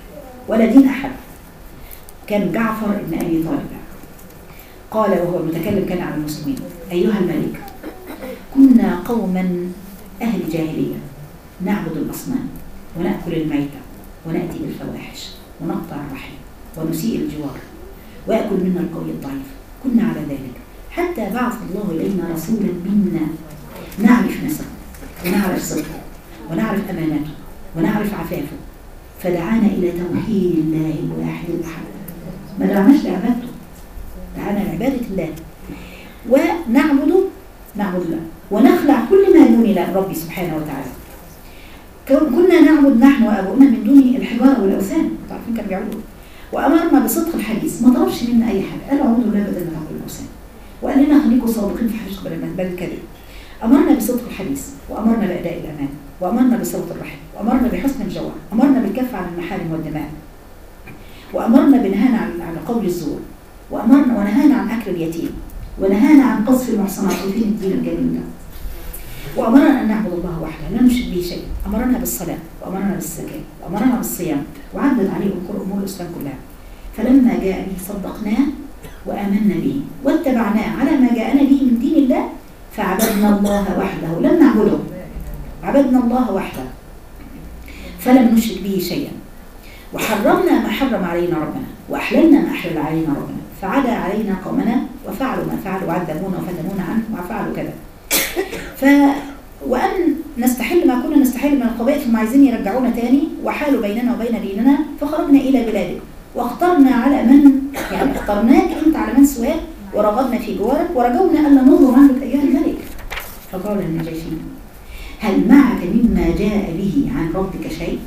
ولا دين أحد كان جعفر بن أبي طالب قال وهو المتكلم كان على المسلمين أيها الملك كنا قوما أهل جاهلية نعبد الأصنام ونأكل الميتة ونأتي بالفواحش ونقطع الرحم ونسيء الجوار ويأكل منا القوي الضعيف كنا على ذلك حتى بعث الله إلينا رسولا منا نعرف نسبه ونعرف صدقه ونعرف أمانته ونعرف عفافه فدعانا إلى توحيد الله الواحد الأحد ما دعناش لعبادته دعانا لعبادة الله ونعبد نعبد الله ونخلع كل ما دون الله ربي سبحانه وتعالى كن- كنا نعبد نحن وابونا من دون الحجاره والاوثان تعرفين كانوا بيعبدوا وامرنا بصدق الحديث ما طلبش منا اي حاجه قال اعبدوا الله بدل ما تعبدوا الاوثان وقال لنا خليكم صادقين في حديثكم بدل بدل الكذب امرنا بصدق الحديث وامرنا باداء الامان وامرنا بصوت الرحم وامرنا بحسن الجوع امرنا بالكف عن المحارم والدماء وامرنا بنهانا عن عن قول الزور وامرنا ونهانا عن اكل اليتيم ونهانا عن قذف المحصنات وفين الدين الجميل ده وأمرنا أن نعبد الله وحده لا نشرك به شيء أمرنا بالصلاة وأمرنا بالزكاة وأمرنا بالصيام وعدد عليه أمور أمور الإسلام كلها فلما جاء به صدقناه وآمنا به واتبعناه على ما جاءنا به من دين الله فعبدنا الله وحده لم نعبده عبدنا الله وحده فلم نشرك به شيئا وحرمنا ما حرم علينا ربنا وأحللنا ما أحلل علينا ربنا فعدا علينا قومنا وفعلوا ما فعلوا وعذبونا وفتنونا عنه وفعلوا كذا ف وأن نستحل ما كنا نستحل من القبائل ثم عايزين يرجعونا تاني وحالوا بيننا وبين ديننا فخرجنا إلى بلادك واخترنا على من يعني اخترناك أنت على من سواك ورغبنا في جوارك ورجونا ألا ننظر عنك أيها الملك فقال النجاشي هل معك مما جاء به عن ربك شيء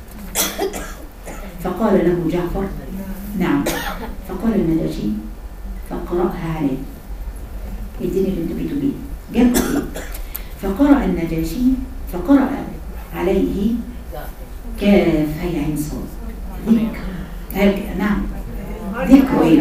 فقال له جعفر نعم فقال النجاشي فاقرأها عليه اديني اللي انت بيتوا بيه جابوا ايه فقرأ النجاشي فقرأ عليه كاف هي عين صاد ذكر هك- نعم ذكر ايه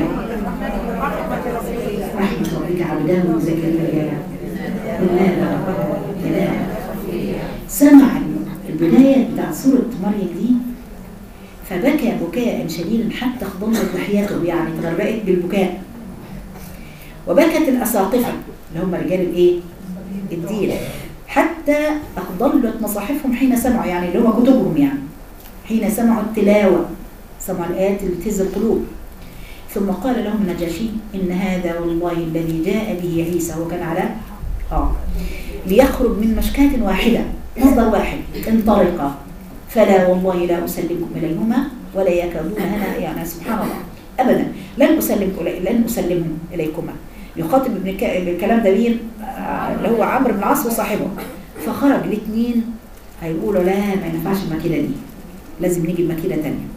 رحمة ربك عبده زكريا ونادى ربه نداء سمع البداية بتاعت سورة مريم دي فبكى بكاء شديدا حتى اخضلت لحيته يعني تغرقت بالبكاء وبكت الأساقفة اللي هم رجال الايه الدين حتى أخضلت مصاحفهم حين سمعوا يعني اللي هم كتبهم يعني حين سمعوا التلاوة سمعوا الآيات اللي تهز القلوب ثم قال لهم النجاشي إن هذا والله الذي جاء به عيسى وكان على آه ليخرج من مشكاة واحدة مصدر واحد انطلقا فلا والله لا أسلمكم إليهما ولا يكادون هنا يعني سبحان الله أبدا لن أسلمكم إلي- لن أسلمهم إليكما يخاطب ابن الك- الكلام ده مين آه، اللي هو عمرو بن العاص وصاحبه فخرج الاثنين هيقولوا لا ما ينفعش المكيدة دي لازم نيجي بمكيدة تانية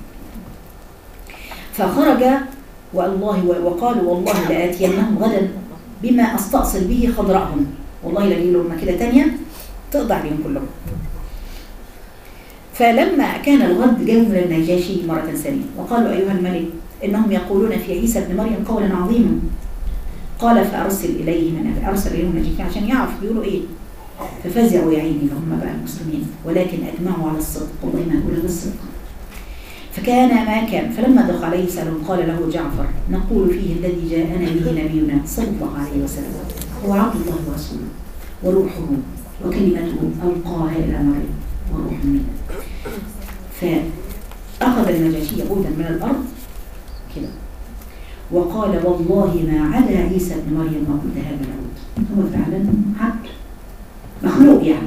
فخرج والله وقالوا والله لآتينهم غدا بما أستأصل به خضرائهم والله لا لهم مكيدة تانية تقضي عليهم كلهم فلما كان الغد جاءوا من النجاشي مرة ثانية وقالوا أيها الملك إنهم يقولون في عيسى ابن مريم قولا عظيما قال فأرسل إليه من أرسل إليهم نجاشي عشان يعرف بيقولوا إيه ففزعوا يا عيني اللي هم بقى المسلمين ولكن أجمعوا على الصدق والله ما أقول بالصدق فكان ما كان فلما دخل عليه سلام قال له جعفر نقول فيه الذي جاءنا به نبينا صلى الله عليه وسلم هو عبد الله ورسوله وروحه وكلمته ألقاها إلى مريم وروح منه فأخذ النجاشي عودا من الأرض كده وقال والله ما عدا عيسى ابن مريم ما قلت هذا العود هو فعلا عبد مخلوق يعني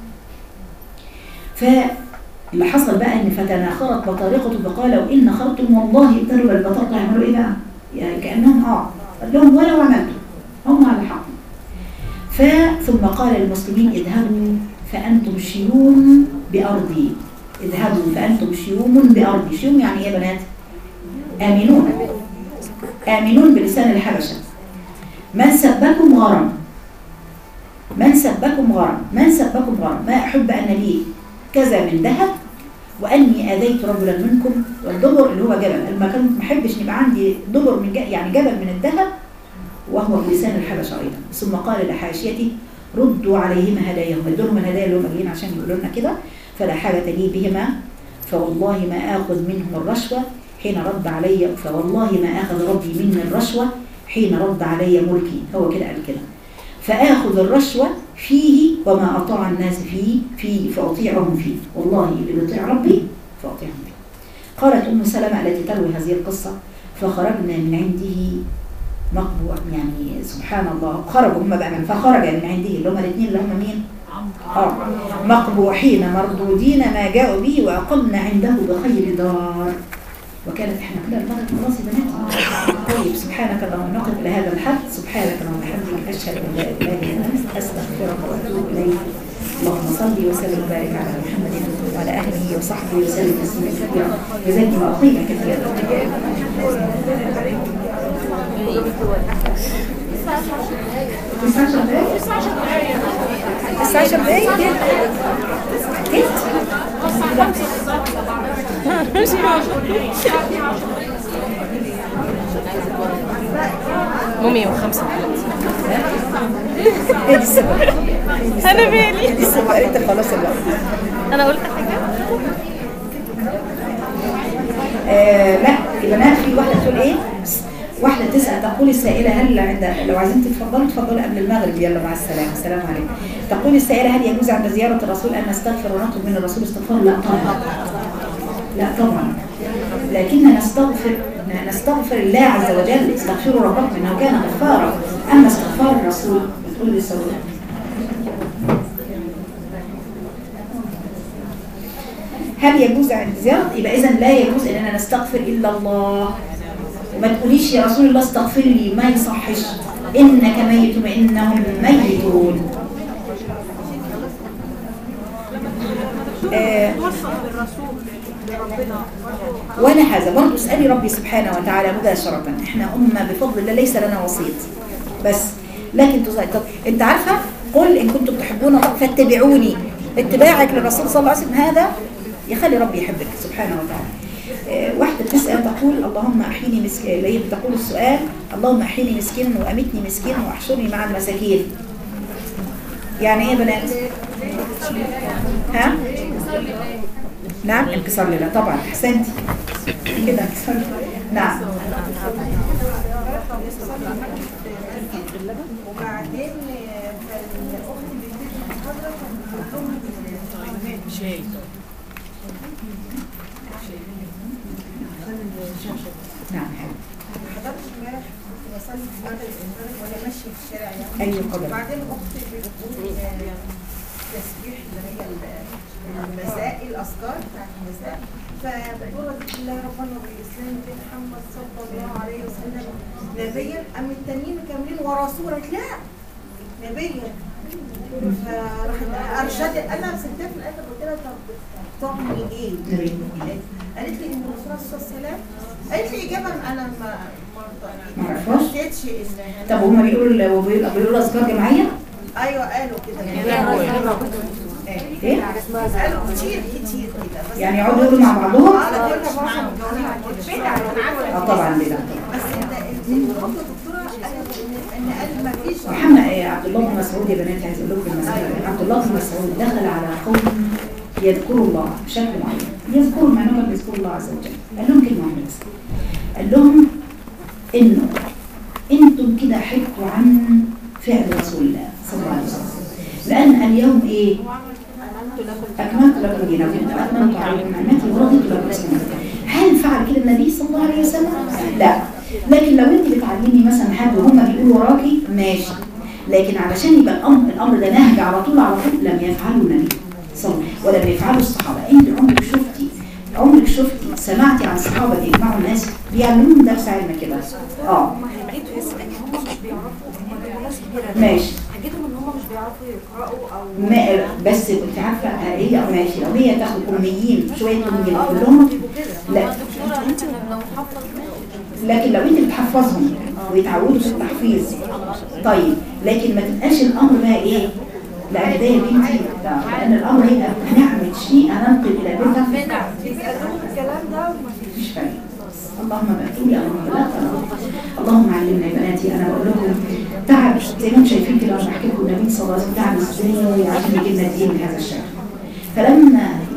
فاللي حصل بقى ان فتناخرت بطارقته فقال وان خرجتم والله ابتلوا البطارقه يعملوا ايه بقى؟ يعني كانهم اه قال لهم ولو عملتم هم على حق فثم قال للمسلمين اذهبوا فانتم شيوم بارضي اذهبوا فانتم شيوم بارضي شيوم يعني ايه يا بنات؟ امنون آمنون بلسان الحبشة من سبكم غرم من سبكم غرم من سبكم غرم ما أحب أن لي كذا من ذهب وأني أذيت رجلا منكم والدبر اللي هو جبل ما كنت ما أحبش يبقى عندي دبر من ج- يعني جبل من الذهب وهو بلسان الحبشة أيضا ثم قال لحاشيتي ردوا عليهما هداياهم ادوا لهم الهدايا اللي هم جايين عشان يقولوا لنا كده فلا حاجة لي بهما فوالله ما آخذ منهم الرشوة حين رد علي فوالله ما أخذ ربي مني الرشوة حين رد علي ملكي هو كده قال كده فآخذ الرشوة فيه وما أطاع الناس فيه فيه فأطيعهم فيه والله اللي بيطيع ربي فأطيعهم فيه قالت أم سلمة التي تروي هذه القصة فخرجنا من عنده مقبوع يعني سبحان الله خرجوا هم بقى من فخرج من عنده اللي هم الاثنين اللي هم مين؟ اه مقبوحين مردودين ما جاءوا به وأقمنا عنده بخير دار وكانت احنا كده المغرب خلاص يا بنات طيب سبحانك اللهم نقف الى هذا الحد سبحانك اللهم وبحمدك اشهد ان لا اله الا انت استغفرك واتوب اليك اللهم صل وسلم وبارك على محمد وعلى اهله وصحبه وسلم تسليما كثيرا جزاكم الله خيرا كثيرا الساعة 10 دقايق مو 105 ايه دي السبب انا بالي دي السبب انت خلاص الوقت انا قلت حاجه آه لا البنات في واحدة تقول ايه واحدة تسأل تقول السائلة هل عند لو عايزين تتفضلوا تفضلوا قبل المغرب يلا مع السلامة السلام عليكم تقول السائلة هل يجوز عند زيارة الرسول أن نستغفر ونطلب من الرسول استغفار لا طبعا لا طبعا لكن نستغفر نستغفر الله عز وجل استغفروا ربكم انه كان غفارا اما استغفار الرسول بتقول لي سوي هل يجوز عند زيارة يبقى اذا لا يجوز اننا نستغفر الا الله وما تقوليش يا رسول الله استغفر لي ما يصحش انك ميت وانهم ميتون آه توصل بالرسول لربنا ولا هذا برضه اسألي ربي سبحانه وتعالى مباشرة احنا أمة بفضل الله ليس لنا وسيط بس لكن تص- طب انت عارفة قل إن كنتم تحبون الله فاتبعوني اتباعك للرسول صلى الله عليه وسلم هذا يخلي ربي يحبك سبحانه وتعالى آه، واحدة تسأل تقول اللهم أحيني مسكين اللي هي بتقول السؤال اللهم أحيني مسكين وأمتني مسكين وأحشرني مع المساكين يعني ايه يا بنات ها نعم انكسار لله طبعا احسنتي كده انكسار لله. نعم وبعدين فالاخت اللي بتدي المحاضره كانت بتقول لهم شيء نعم حلو حضرت امبارح كنت بصلي في المغرب المغرب وانا ماشيه في الشارع يعني ايوه قدر وبعدين اختي بتقول آه، تسبيح اللي هي ال- المساء الاذكار بتاعت المساء فبتقول بسم الله الرحمن الرحيم الاسلام في محمد صلى الله عليه وسلم نبيا ام التانيين مكملين ورسولا لا نبيا فراحت ارشدت انا سبتها في الاخر قلت لها طب تعمل ايه؟ نبي. قالت لي ان الرسول صلى الله عليه وسلم قالت لي اجابه انا ما ما ما عرفهاش؟ حسيتش ان طب هما بيقولوا بيقولوا بيقولوا اذكار جماعيه ايوه قالوا كده ايه قالوا كتير كتير كده بس يعني يقعدوا يقولوا مع بعضهم اه انا كنت معاهم كده اه طبعا بدع بس انت الدكتوره قالت ان ان قال ما فيش محمد إيه، عبد الله بن مسعود يا بنات عايز اقول لكم المسألة عبد الله بن مسعود دخل على قوم يذكروا الله بشكل معين يذكروا مع انهم يذكروا الله عز وجل قال لهم كلمه واحده بس قال لهم انه انتم كده حكوا عن فعل رسول الله صلى الله عليه وسلم لان اليوم ايه اكملت لكم دينكم واتممت عليكم نعمتي ورضيت لكم الاسلام هل فعل كده النبي صلى الله عليه وسلم لا لكن لو انت بتعلمي مثلا حد وهم بيقولوا وراكي ماشي لكن علشان يبقى الامر الامر ده نهج على طول على طول لم يفعله النبي صلى الله عليه وسلم ولم يفعله الصحابه انت عمرك شفتي عمرك شفتي سمعتي عن الصحابه يجمعوا الناس بيعلموهم درس علم كده اه حاجتهم ان هم مش بيعرفوا هم بيبقوا ناس كبيره ماشي حاجتهم ان هم مش بيعرفوا يقراوا او ما بس انت عارفه هي ماشي لو هي تاخد اميين شويه اميين كلهم بيبقوا كده لا لو حفظ لكن لو انت بتحفظهم ويتعودوا في التحفيظ طيب لكن ما تبقاش الامر بقى ايه لان ده يا بنتي لا، لان الامر هيبقى هنعمل شيء هننقل الى بيتها بيسالوهم الكلام ده وما مفيش فايده اللهم بارك لي اللهم لا اللهم علمنا يا بناتي انا بقول لكم تعب زي ما انتم شايفين كده انا بحكي لكم النبي صلى الله عليه وسلم تعب ازاي عشان يجي لنا الدين بهذا الشكل فلما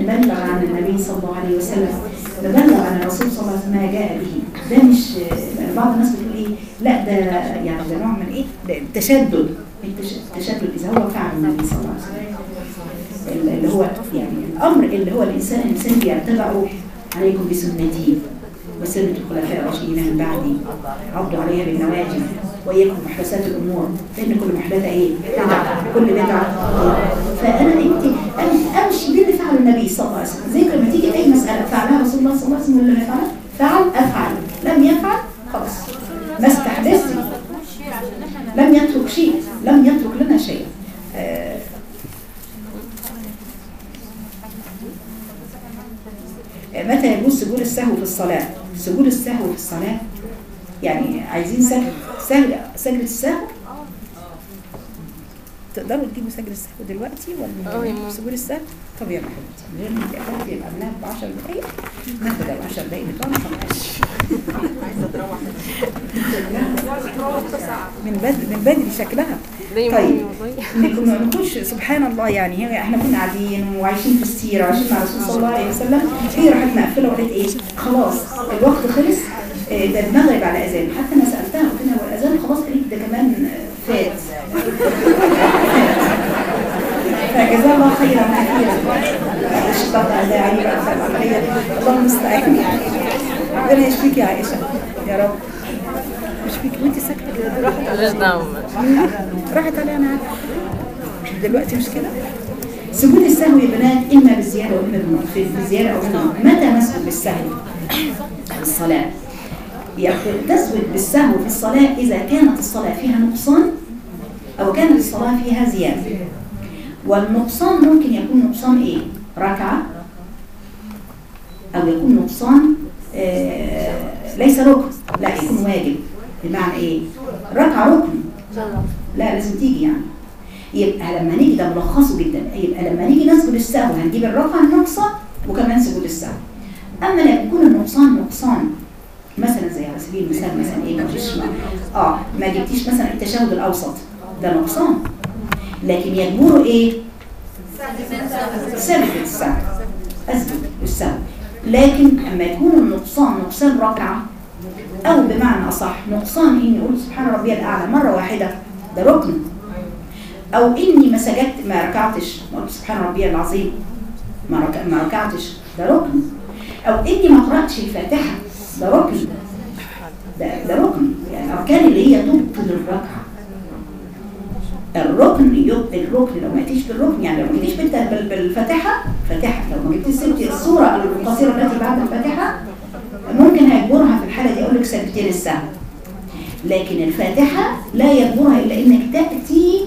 نبلغ عن النبي صلى الله عليه وسلم نبلغ عن الرسول صلى الله عليه وسلم ما جاء به ده مش بعض الناس بتقول ايه لا ده يعني ده نوع من ايه ده التشدد التش- التشدد اذا هو فعل النبي صلى الله عليه وسلم اللي هو يعني الامر اللي هو الانسان الانسان بيتبعه عليكم بسنتي وسنة الخلفاء الراشدين من بعدي عضوا عليها بالنواجذ وإياكم محدثات الأمور لأن كل محدثة إيه؟ بدعة كل بدعة فأنا أنت أم- أمشي باللي فعله النبي صلى الله عليه وسلم زي لما تيجي أي مسألة فعلها رسول الله صلى الله عليه وسلم ولا ما فعلها فعل أفعل لم يفعل خلاص ما استحدثت لم يترك شيء لم يترك لنا شيء آه، متى يجوز سجود السهو في الصلاة؟ سجود السهو في الصلاة يعني عايزين سجد سجد سجد السهو تقدروا تجيبوا سجد السهو دلوقتي اه ولا يا ماما. سجود السهو؟ طب يلا حبيبتي من غير ما الإعلان يبقى قبلها ب 10 دقايق ناخد ال 10 دقايق بتوعنا خلاص من بدري من بدري شكلها دايما طيب والله كنا نخش سبحان الله يعني هي احنا كنا قاعدين وعايشين في السيره وعايشين مع الرسول صلى الله عليه وسلم هي راحت مقفله وقالت ايه خلاص الوقت خلص آه، ده المغرب على اذان حتى انا سالتها قلت لها هو الاذان خلاص قالت ده كمان آه، فات فجزاه الله خيرا كثيرا اشتغل داعي بقى فالعمليه الله المستعان ربنا يشفيك يا عائشه يا رب يشفيك وانت ساكته كده مالهاش دعوة راحت علي انا عارفة. دلوقتي مش كده سجود السهو يا بنات اما بالزياده واما بالنقص في بالزياده او بالنقص متى نسجد بالسهو في الصلاه يقول تسجد بالسهو في الصلاه اذا كانت الصلاه فيها نقصان او كانت الصلاه فيها زياده والنقصان ممكن يكون نقصان ايه ركعه او يكون نقصان آه ليس ركن لا يكون واجب بمعنى ايه ركعه ركن لا لازم تيجي يعني يبقى لما نيجي ده ملخصه جدا يبقى لما نيجي نسجد السهو هنجيب الركعه الناقصه وكمان سجود السهو اما لما يكون النقصان نقصان مثلا زي على سبيل المثال مثلا ايه ما فيش اه ما جبتيش مثلا التشهد الاوسط ده نقصان لكن يجبره ايه سجد السهو اسجد السهو لكن اما يكون النقصان نقصان ركعه او بمعنى اصح نقصان اني اقول سبحان ربي الاعلى مره واحده ده ركن او اني ما سجدت ما ركعتش ما قلت سبحان ربي العظيم ما ركع ما ركعتش ده ركن او اني ما قراتش الفاتحه ده ركن ده ده ركن يعني الاركان اللي هي تبطل الركعه الركن يب الركن لو ما جيتيش بالركن يعني لو ما جيتيش بالت- بال- بالفاتحه فاتحه لو ما جبتيش سبتي الصوره القصيره التي بعد الفاتحه ممكن هيجبرها في الحالة دي أقول لك سجدتين السهو لكن الفاتحة لا يجبرها إلا إنك تأتي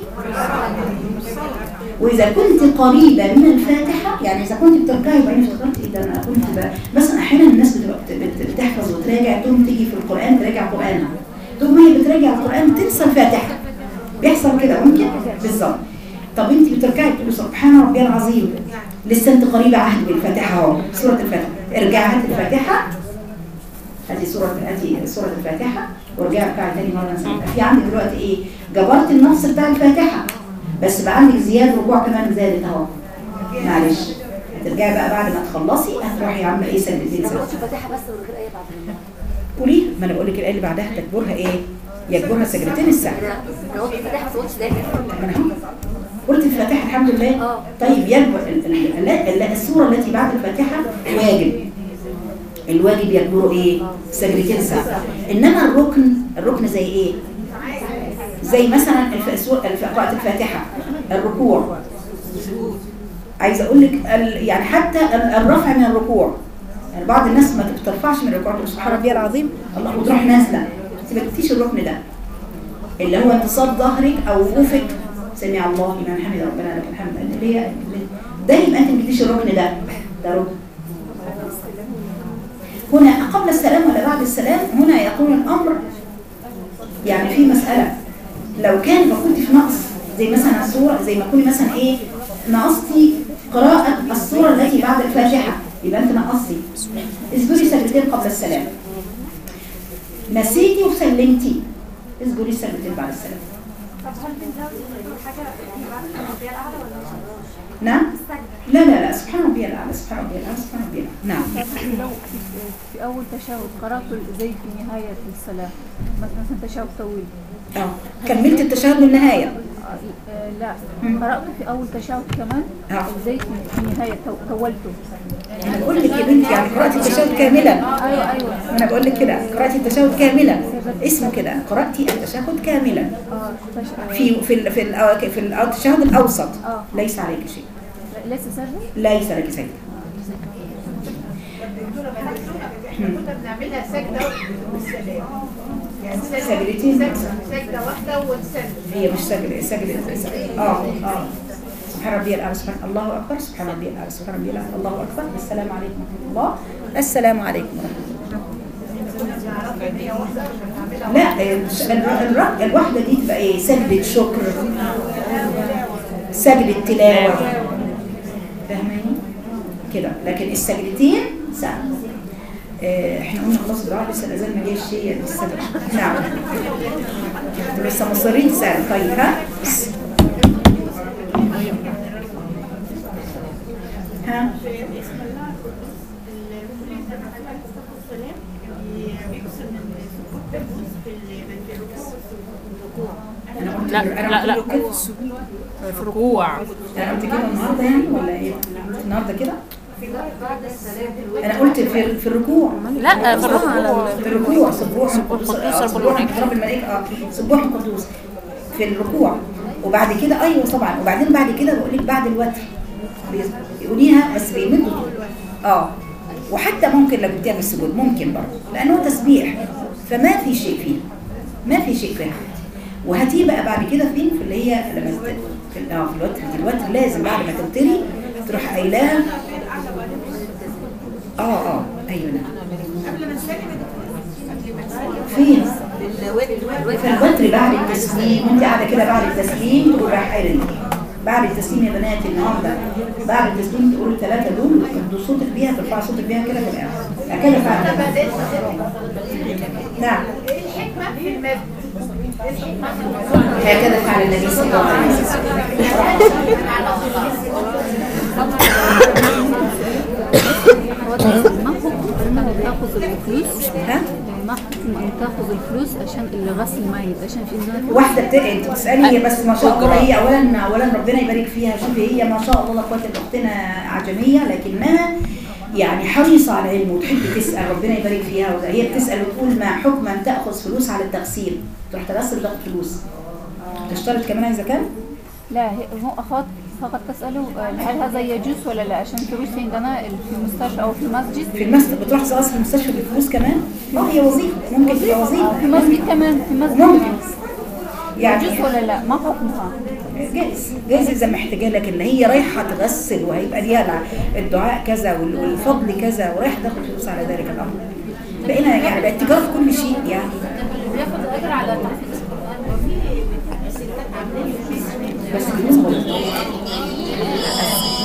وإذا كنت قريبة من الفاتحة يعني إذا كنت بترجعي وبعدين افتكرت إيه ده أنا كنت ب... مثلا أحيانا الناس بتبقى بت- بت- بتحفظ وتراجع تقوم تيجي في القرآن تراجع قرآنها تقوم هي بتراجع القرآن تنسى الفاتحة بيحصل كده ممكن بالظبط طب انت بترجعي تقولي سبحان ربي العظيم لسه انت قريبه عهد بالفاتحه اهو سوره الفاتحه ارجعي هات الفاتحه هاتي سوره هاتي سوره الفاتحه وارجعي ارجعي تاني مره مثلا في عندك دلوقتي ايه جبرت النص بتاع الفاتحه بس بقى عندك زياده ركوع كمان زادت اهو معلش هترجعي بقى بعد ما تخلصي هتروحي عامله ايه سجدتين سجدتين الفاتحه بس من غير اي بعد الله قولي ما انا بقول لك الايه اللي بعدها تجبرها ايه يجبرها سجدتين السهو انا قلت الفاتحه ما قلتش ده ما انا هم. قلت الفاتحة الحمد لله اه. طيب يجب ال- ال- ال- السورة التي بعد الفاتحة واجب الواجب يجبره ايه سجدتين سهو انما الركن الركن زي ايه زي مثلا الف- سور- الف- قراءة الفاتحة الركوع عايزه اقول لك ال- يعني حتى ال- الرفع من الركوع يعني بعض الناس ما بترفعش من الركوع تقول سبحان ربي العظيم الله وتروح نازله انت ما جبتيش الركن ده اللي هو انتصاب ظهرك او وقوفك سمع الله لمن حمد ربنا لك الحمد اللي هي ده يبقى انت ما جبتيش الركن ده ده ركن هنا قبل السلام ولا بعد السلام هنا يكون الامر يعني في مساله لو كان ما كنت في نقص زي مثلا الصوره زي ما تكوني مثلا ايه نقصتي قراءه الصوره التي بعد الفاتحه يبقى انت نقصتي اسجدي سجدتين قبل السلام نسيتي وسلمتي اسجدي سجدتين بعد السلام طب هل بنزود حاجه في بعد الربيع الاعلى ولا مش نعم لا لا لا لا سبحان ربي الاعلى سبحان ربي الاعلى سبحان ربي الاعلى نعم لو في- في أول تشهد قرأت زي في نهاية الصلاة مثلا تشهد طويل اه كملت التشهد للنهايه آه، آه، لا قرأت في أول تشهد كمان آه. زي في في النهاية تو- طولته انا بقول لك يا بنتي يعني قرات التشهد كاملا أيوه أيوه انا بقول لك كده قرات التشهد كاملا اسمه كده قرات التشهد كاملا اه تش- في في ال- في ال- في التشهد الاوسط آه. ليس عليك شيء لا- ليس سهل ليس لك سيد كنا بنعملها سجدة والسلام يعني سجدتين سجدة واحدة ونسلم هي مش سجل سجل اه اه سبحان ربي الاعلى سبحان الله اكبر سبحان ربي الاعلى سبحان ربي الاعلى الله اكبر السلام عليكم ورحمه الله السلام عليكم ورحمه الله لا الش- الر- الر- الواحده دي تبقى ايه سجدة شكر سجدة تلاوة فاهماني كده لكن السجدتين سهل آه، احنا قلنا خلاص الدعاء لسه الاذان ما جاش شيء لسه نعم انتوا لسه مصرين تسأل طيب ها ها انا قلت لا انا لا لا قلت كده في ركوع انا قلت كده النهارده يعني ولا ايه النهارده كده انا قلت في في الركوع لا في الركوع في الركوع سبوح القدوس آه، رب سبوح الملائكة. رب الملائكه اه سبوح القدوس في الركوع وبعد كده ايوه طبعا وبعدين بعد كده بقول لك بعد الوتر بيقوليها بس بيمدوا اه وحتى ممكن لو جبتيها في السجود ممكن برضه لانه تسبيح فما في شيء فيه ما في شيء فيها وهاتيه بقى بعد كده فين في اللي هي لما ت- في ال- اه في الوتر في الوتر لازم بعد ما تبتلي تروح قايلاها اه اه ايوه نعم فين؟ في الوتر بعد التسليم وانت قاعده كده بعد التسليم تقول رايح قايله بعد التسليم يا بنات النهارده بعد التسليم تقولوا الثلاثه دول تدوا صوتك بيها ترفعوا صوتك بيها كده في الاخر كده فعلا نعم الحكمة في المد هكذا فعل النبي صلى الله عليه وسلم هو ده ما حكم انه تاخذ الفلوس ها ما حكم ان تاخذ الفلوس عشان الغسل الميت عشان في الناس واحده بت... انت بتسالي هي بس ما شاء الله هي اولا اولا ربنا يبارك فيها شوفي هي ما شاء الله لا قوه الا اختنا عجميه لكنها يعني حريصه على العلم وتحب تسال ربنا يبارك فيها وده. هي بتسال وتقول ما حكم ان تاخذ فلوس على التغسيل تروح تغسل وتاخد فلوس تشترط كمان عايزه كام؟ لا هي- هو أخذ فقط تسأله آه، هل هذا يجوز ولا لا عشان فلوس عندنا في المستشفى أو في المسجد في المسجد بتروح تغسل في المستشفى بالفلوس كمان؟ اه هي وظيفه ممكن تبقى في وظيفه مسجد كمان في مسجد ممكن كمان يعني يجوز ولا لا ما حكمها جائز جائز اذا محتاجاه لكن هي رايحه تغسل وهيبقى ليها الع- الدعاء كذا وال- والفضل كذا ورايحه تاخد فلوس على ذلك الامر بقينا يعني بقت تجاره في كل شيء يعني بياخد أجر على تحفيظ بس بالنسبه لل-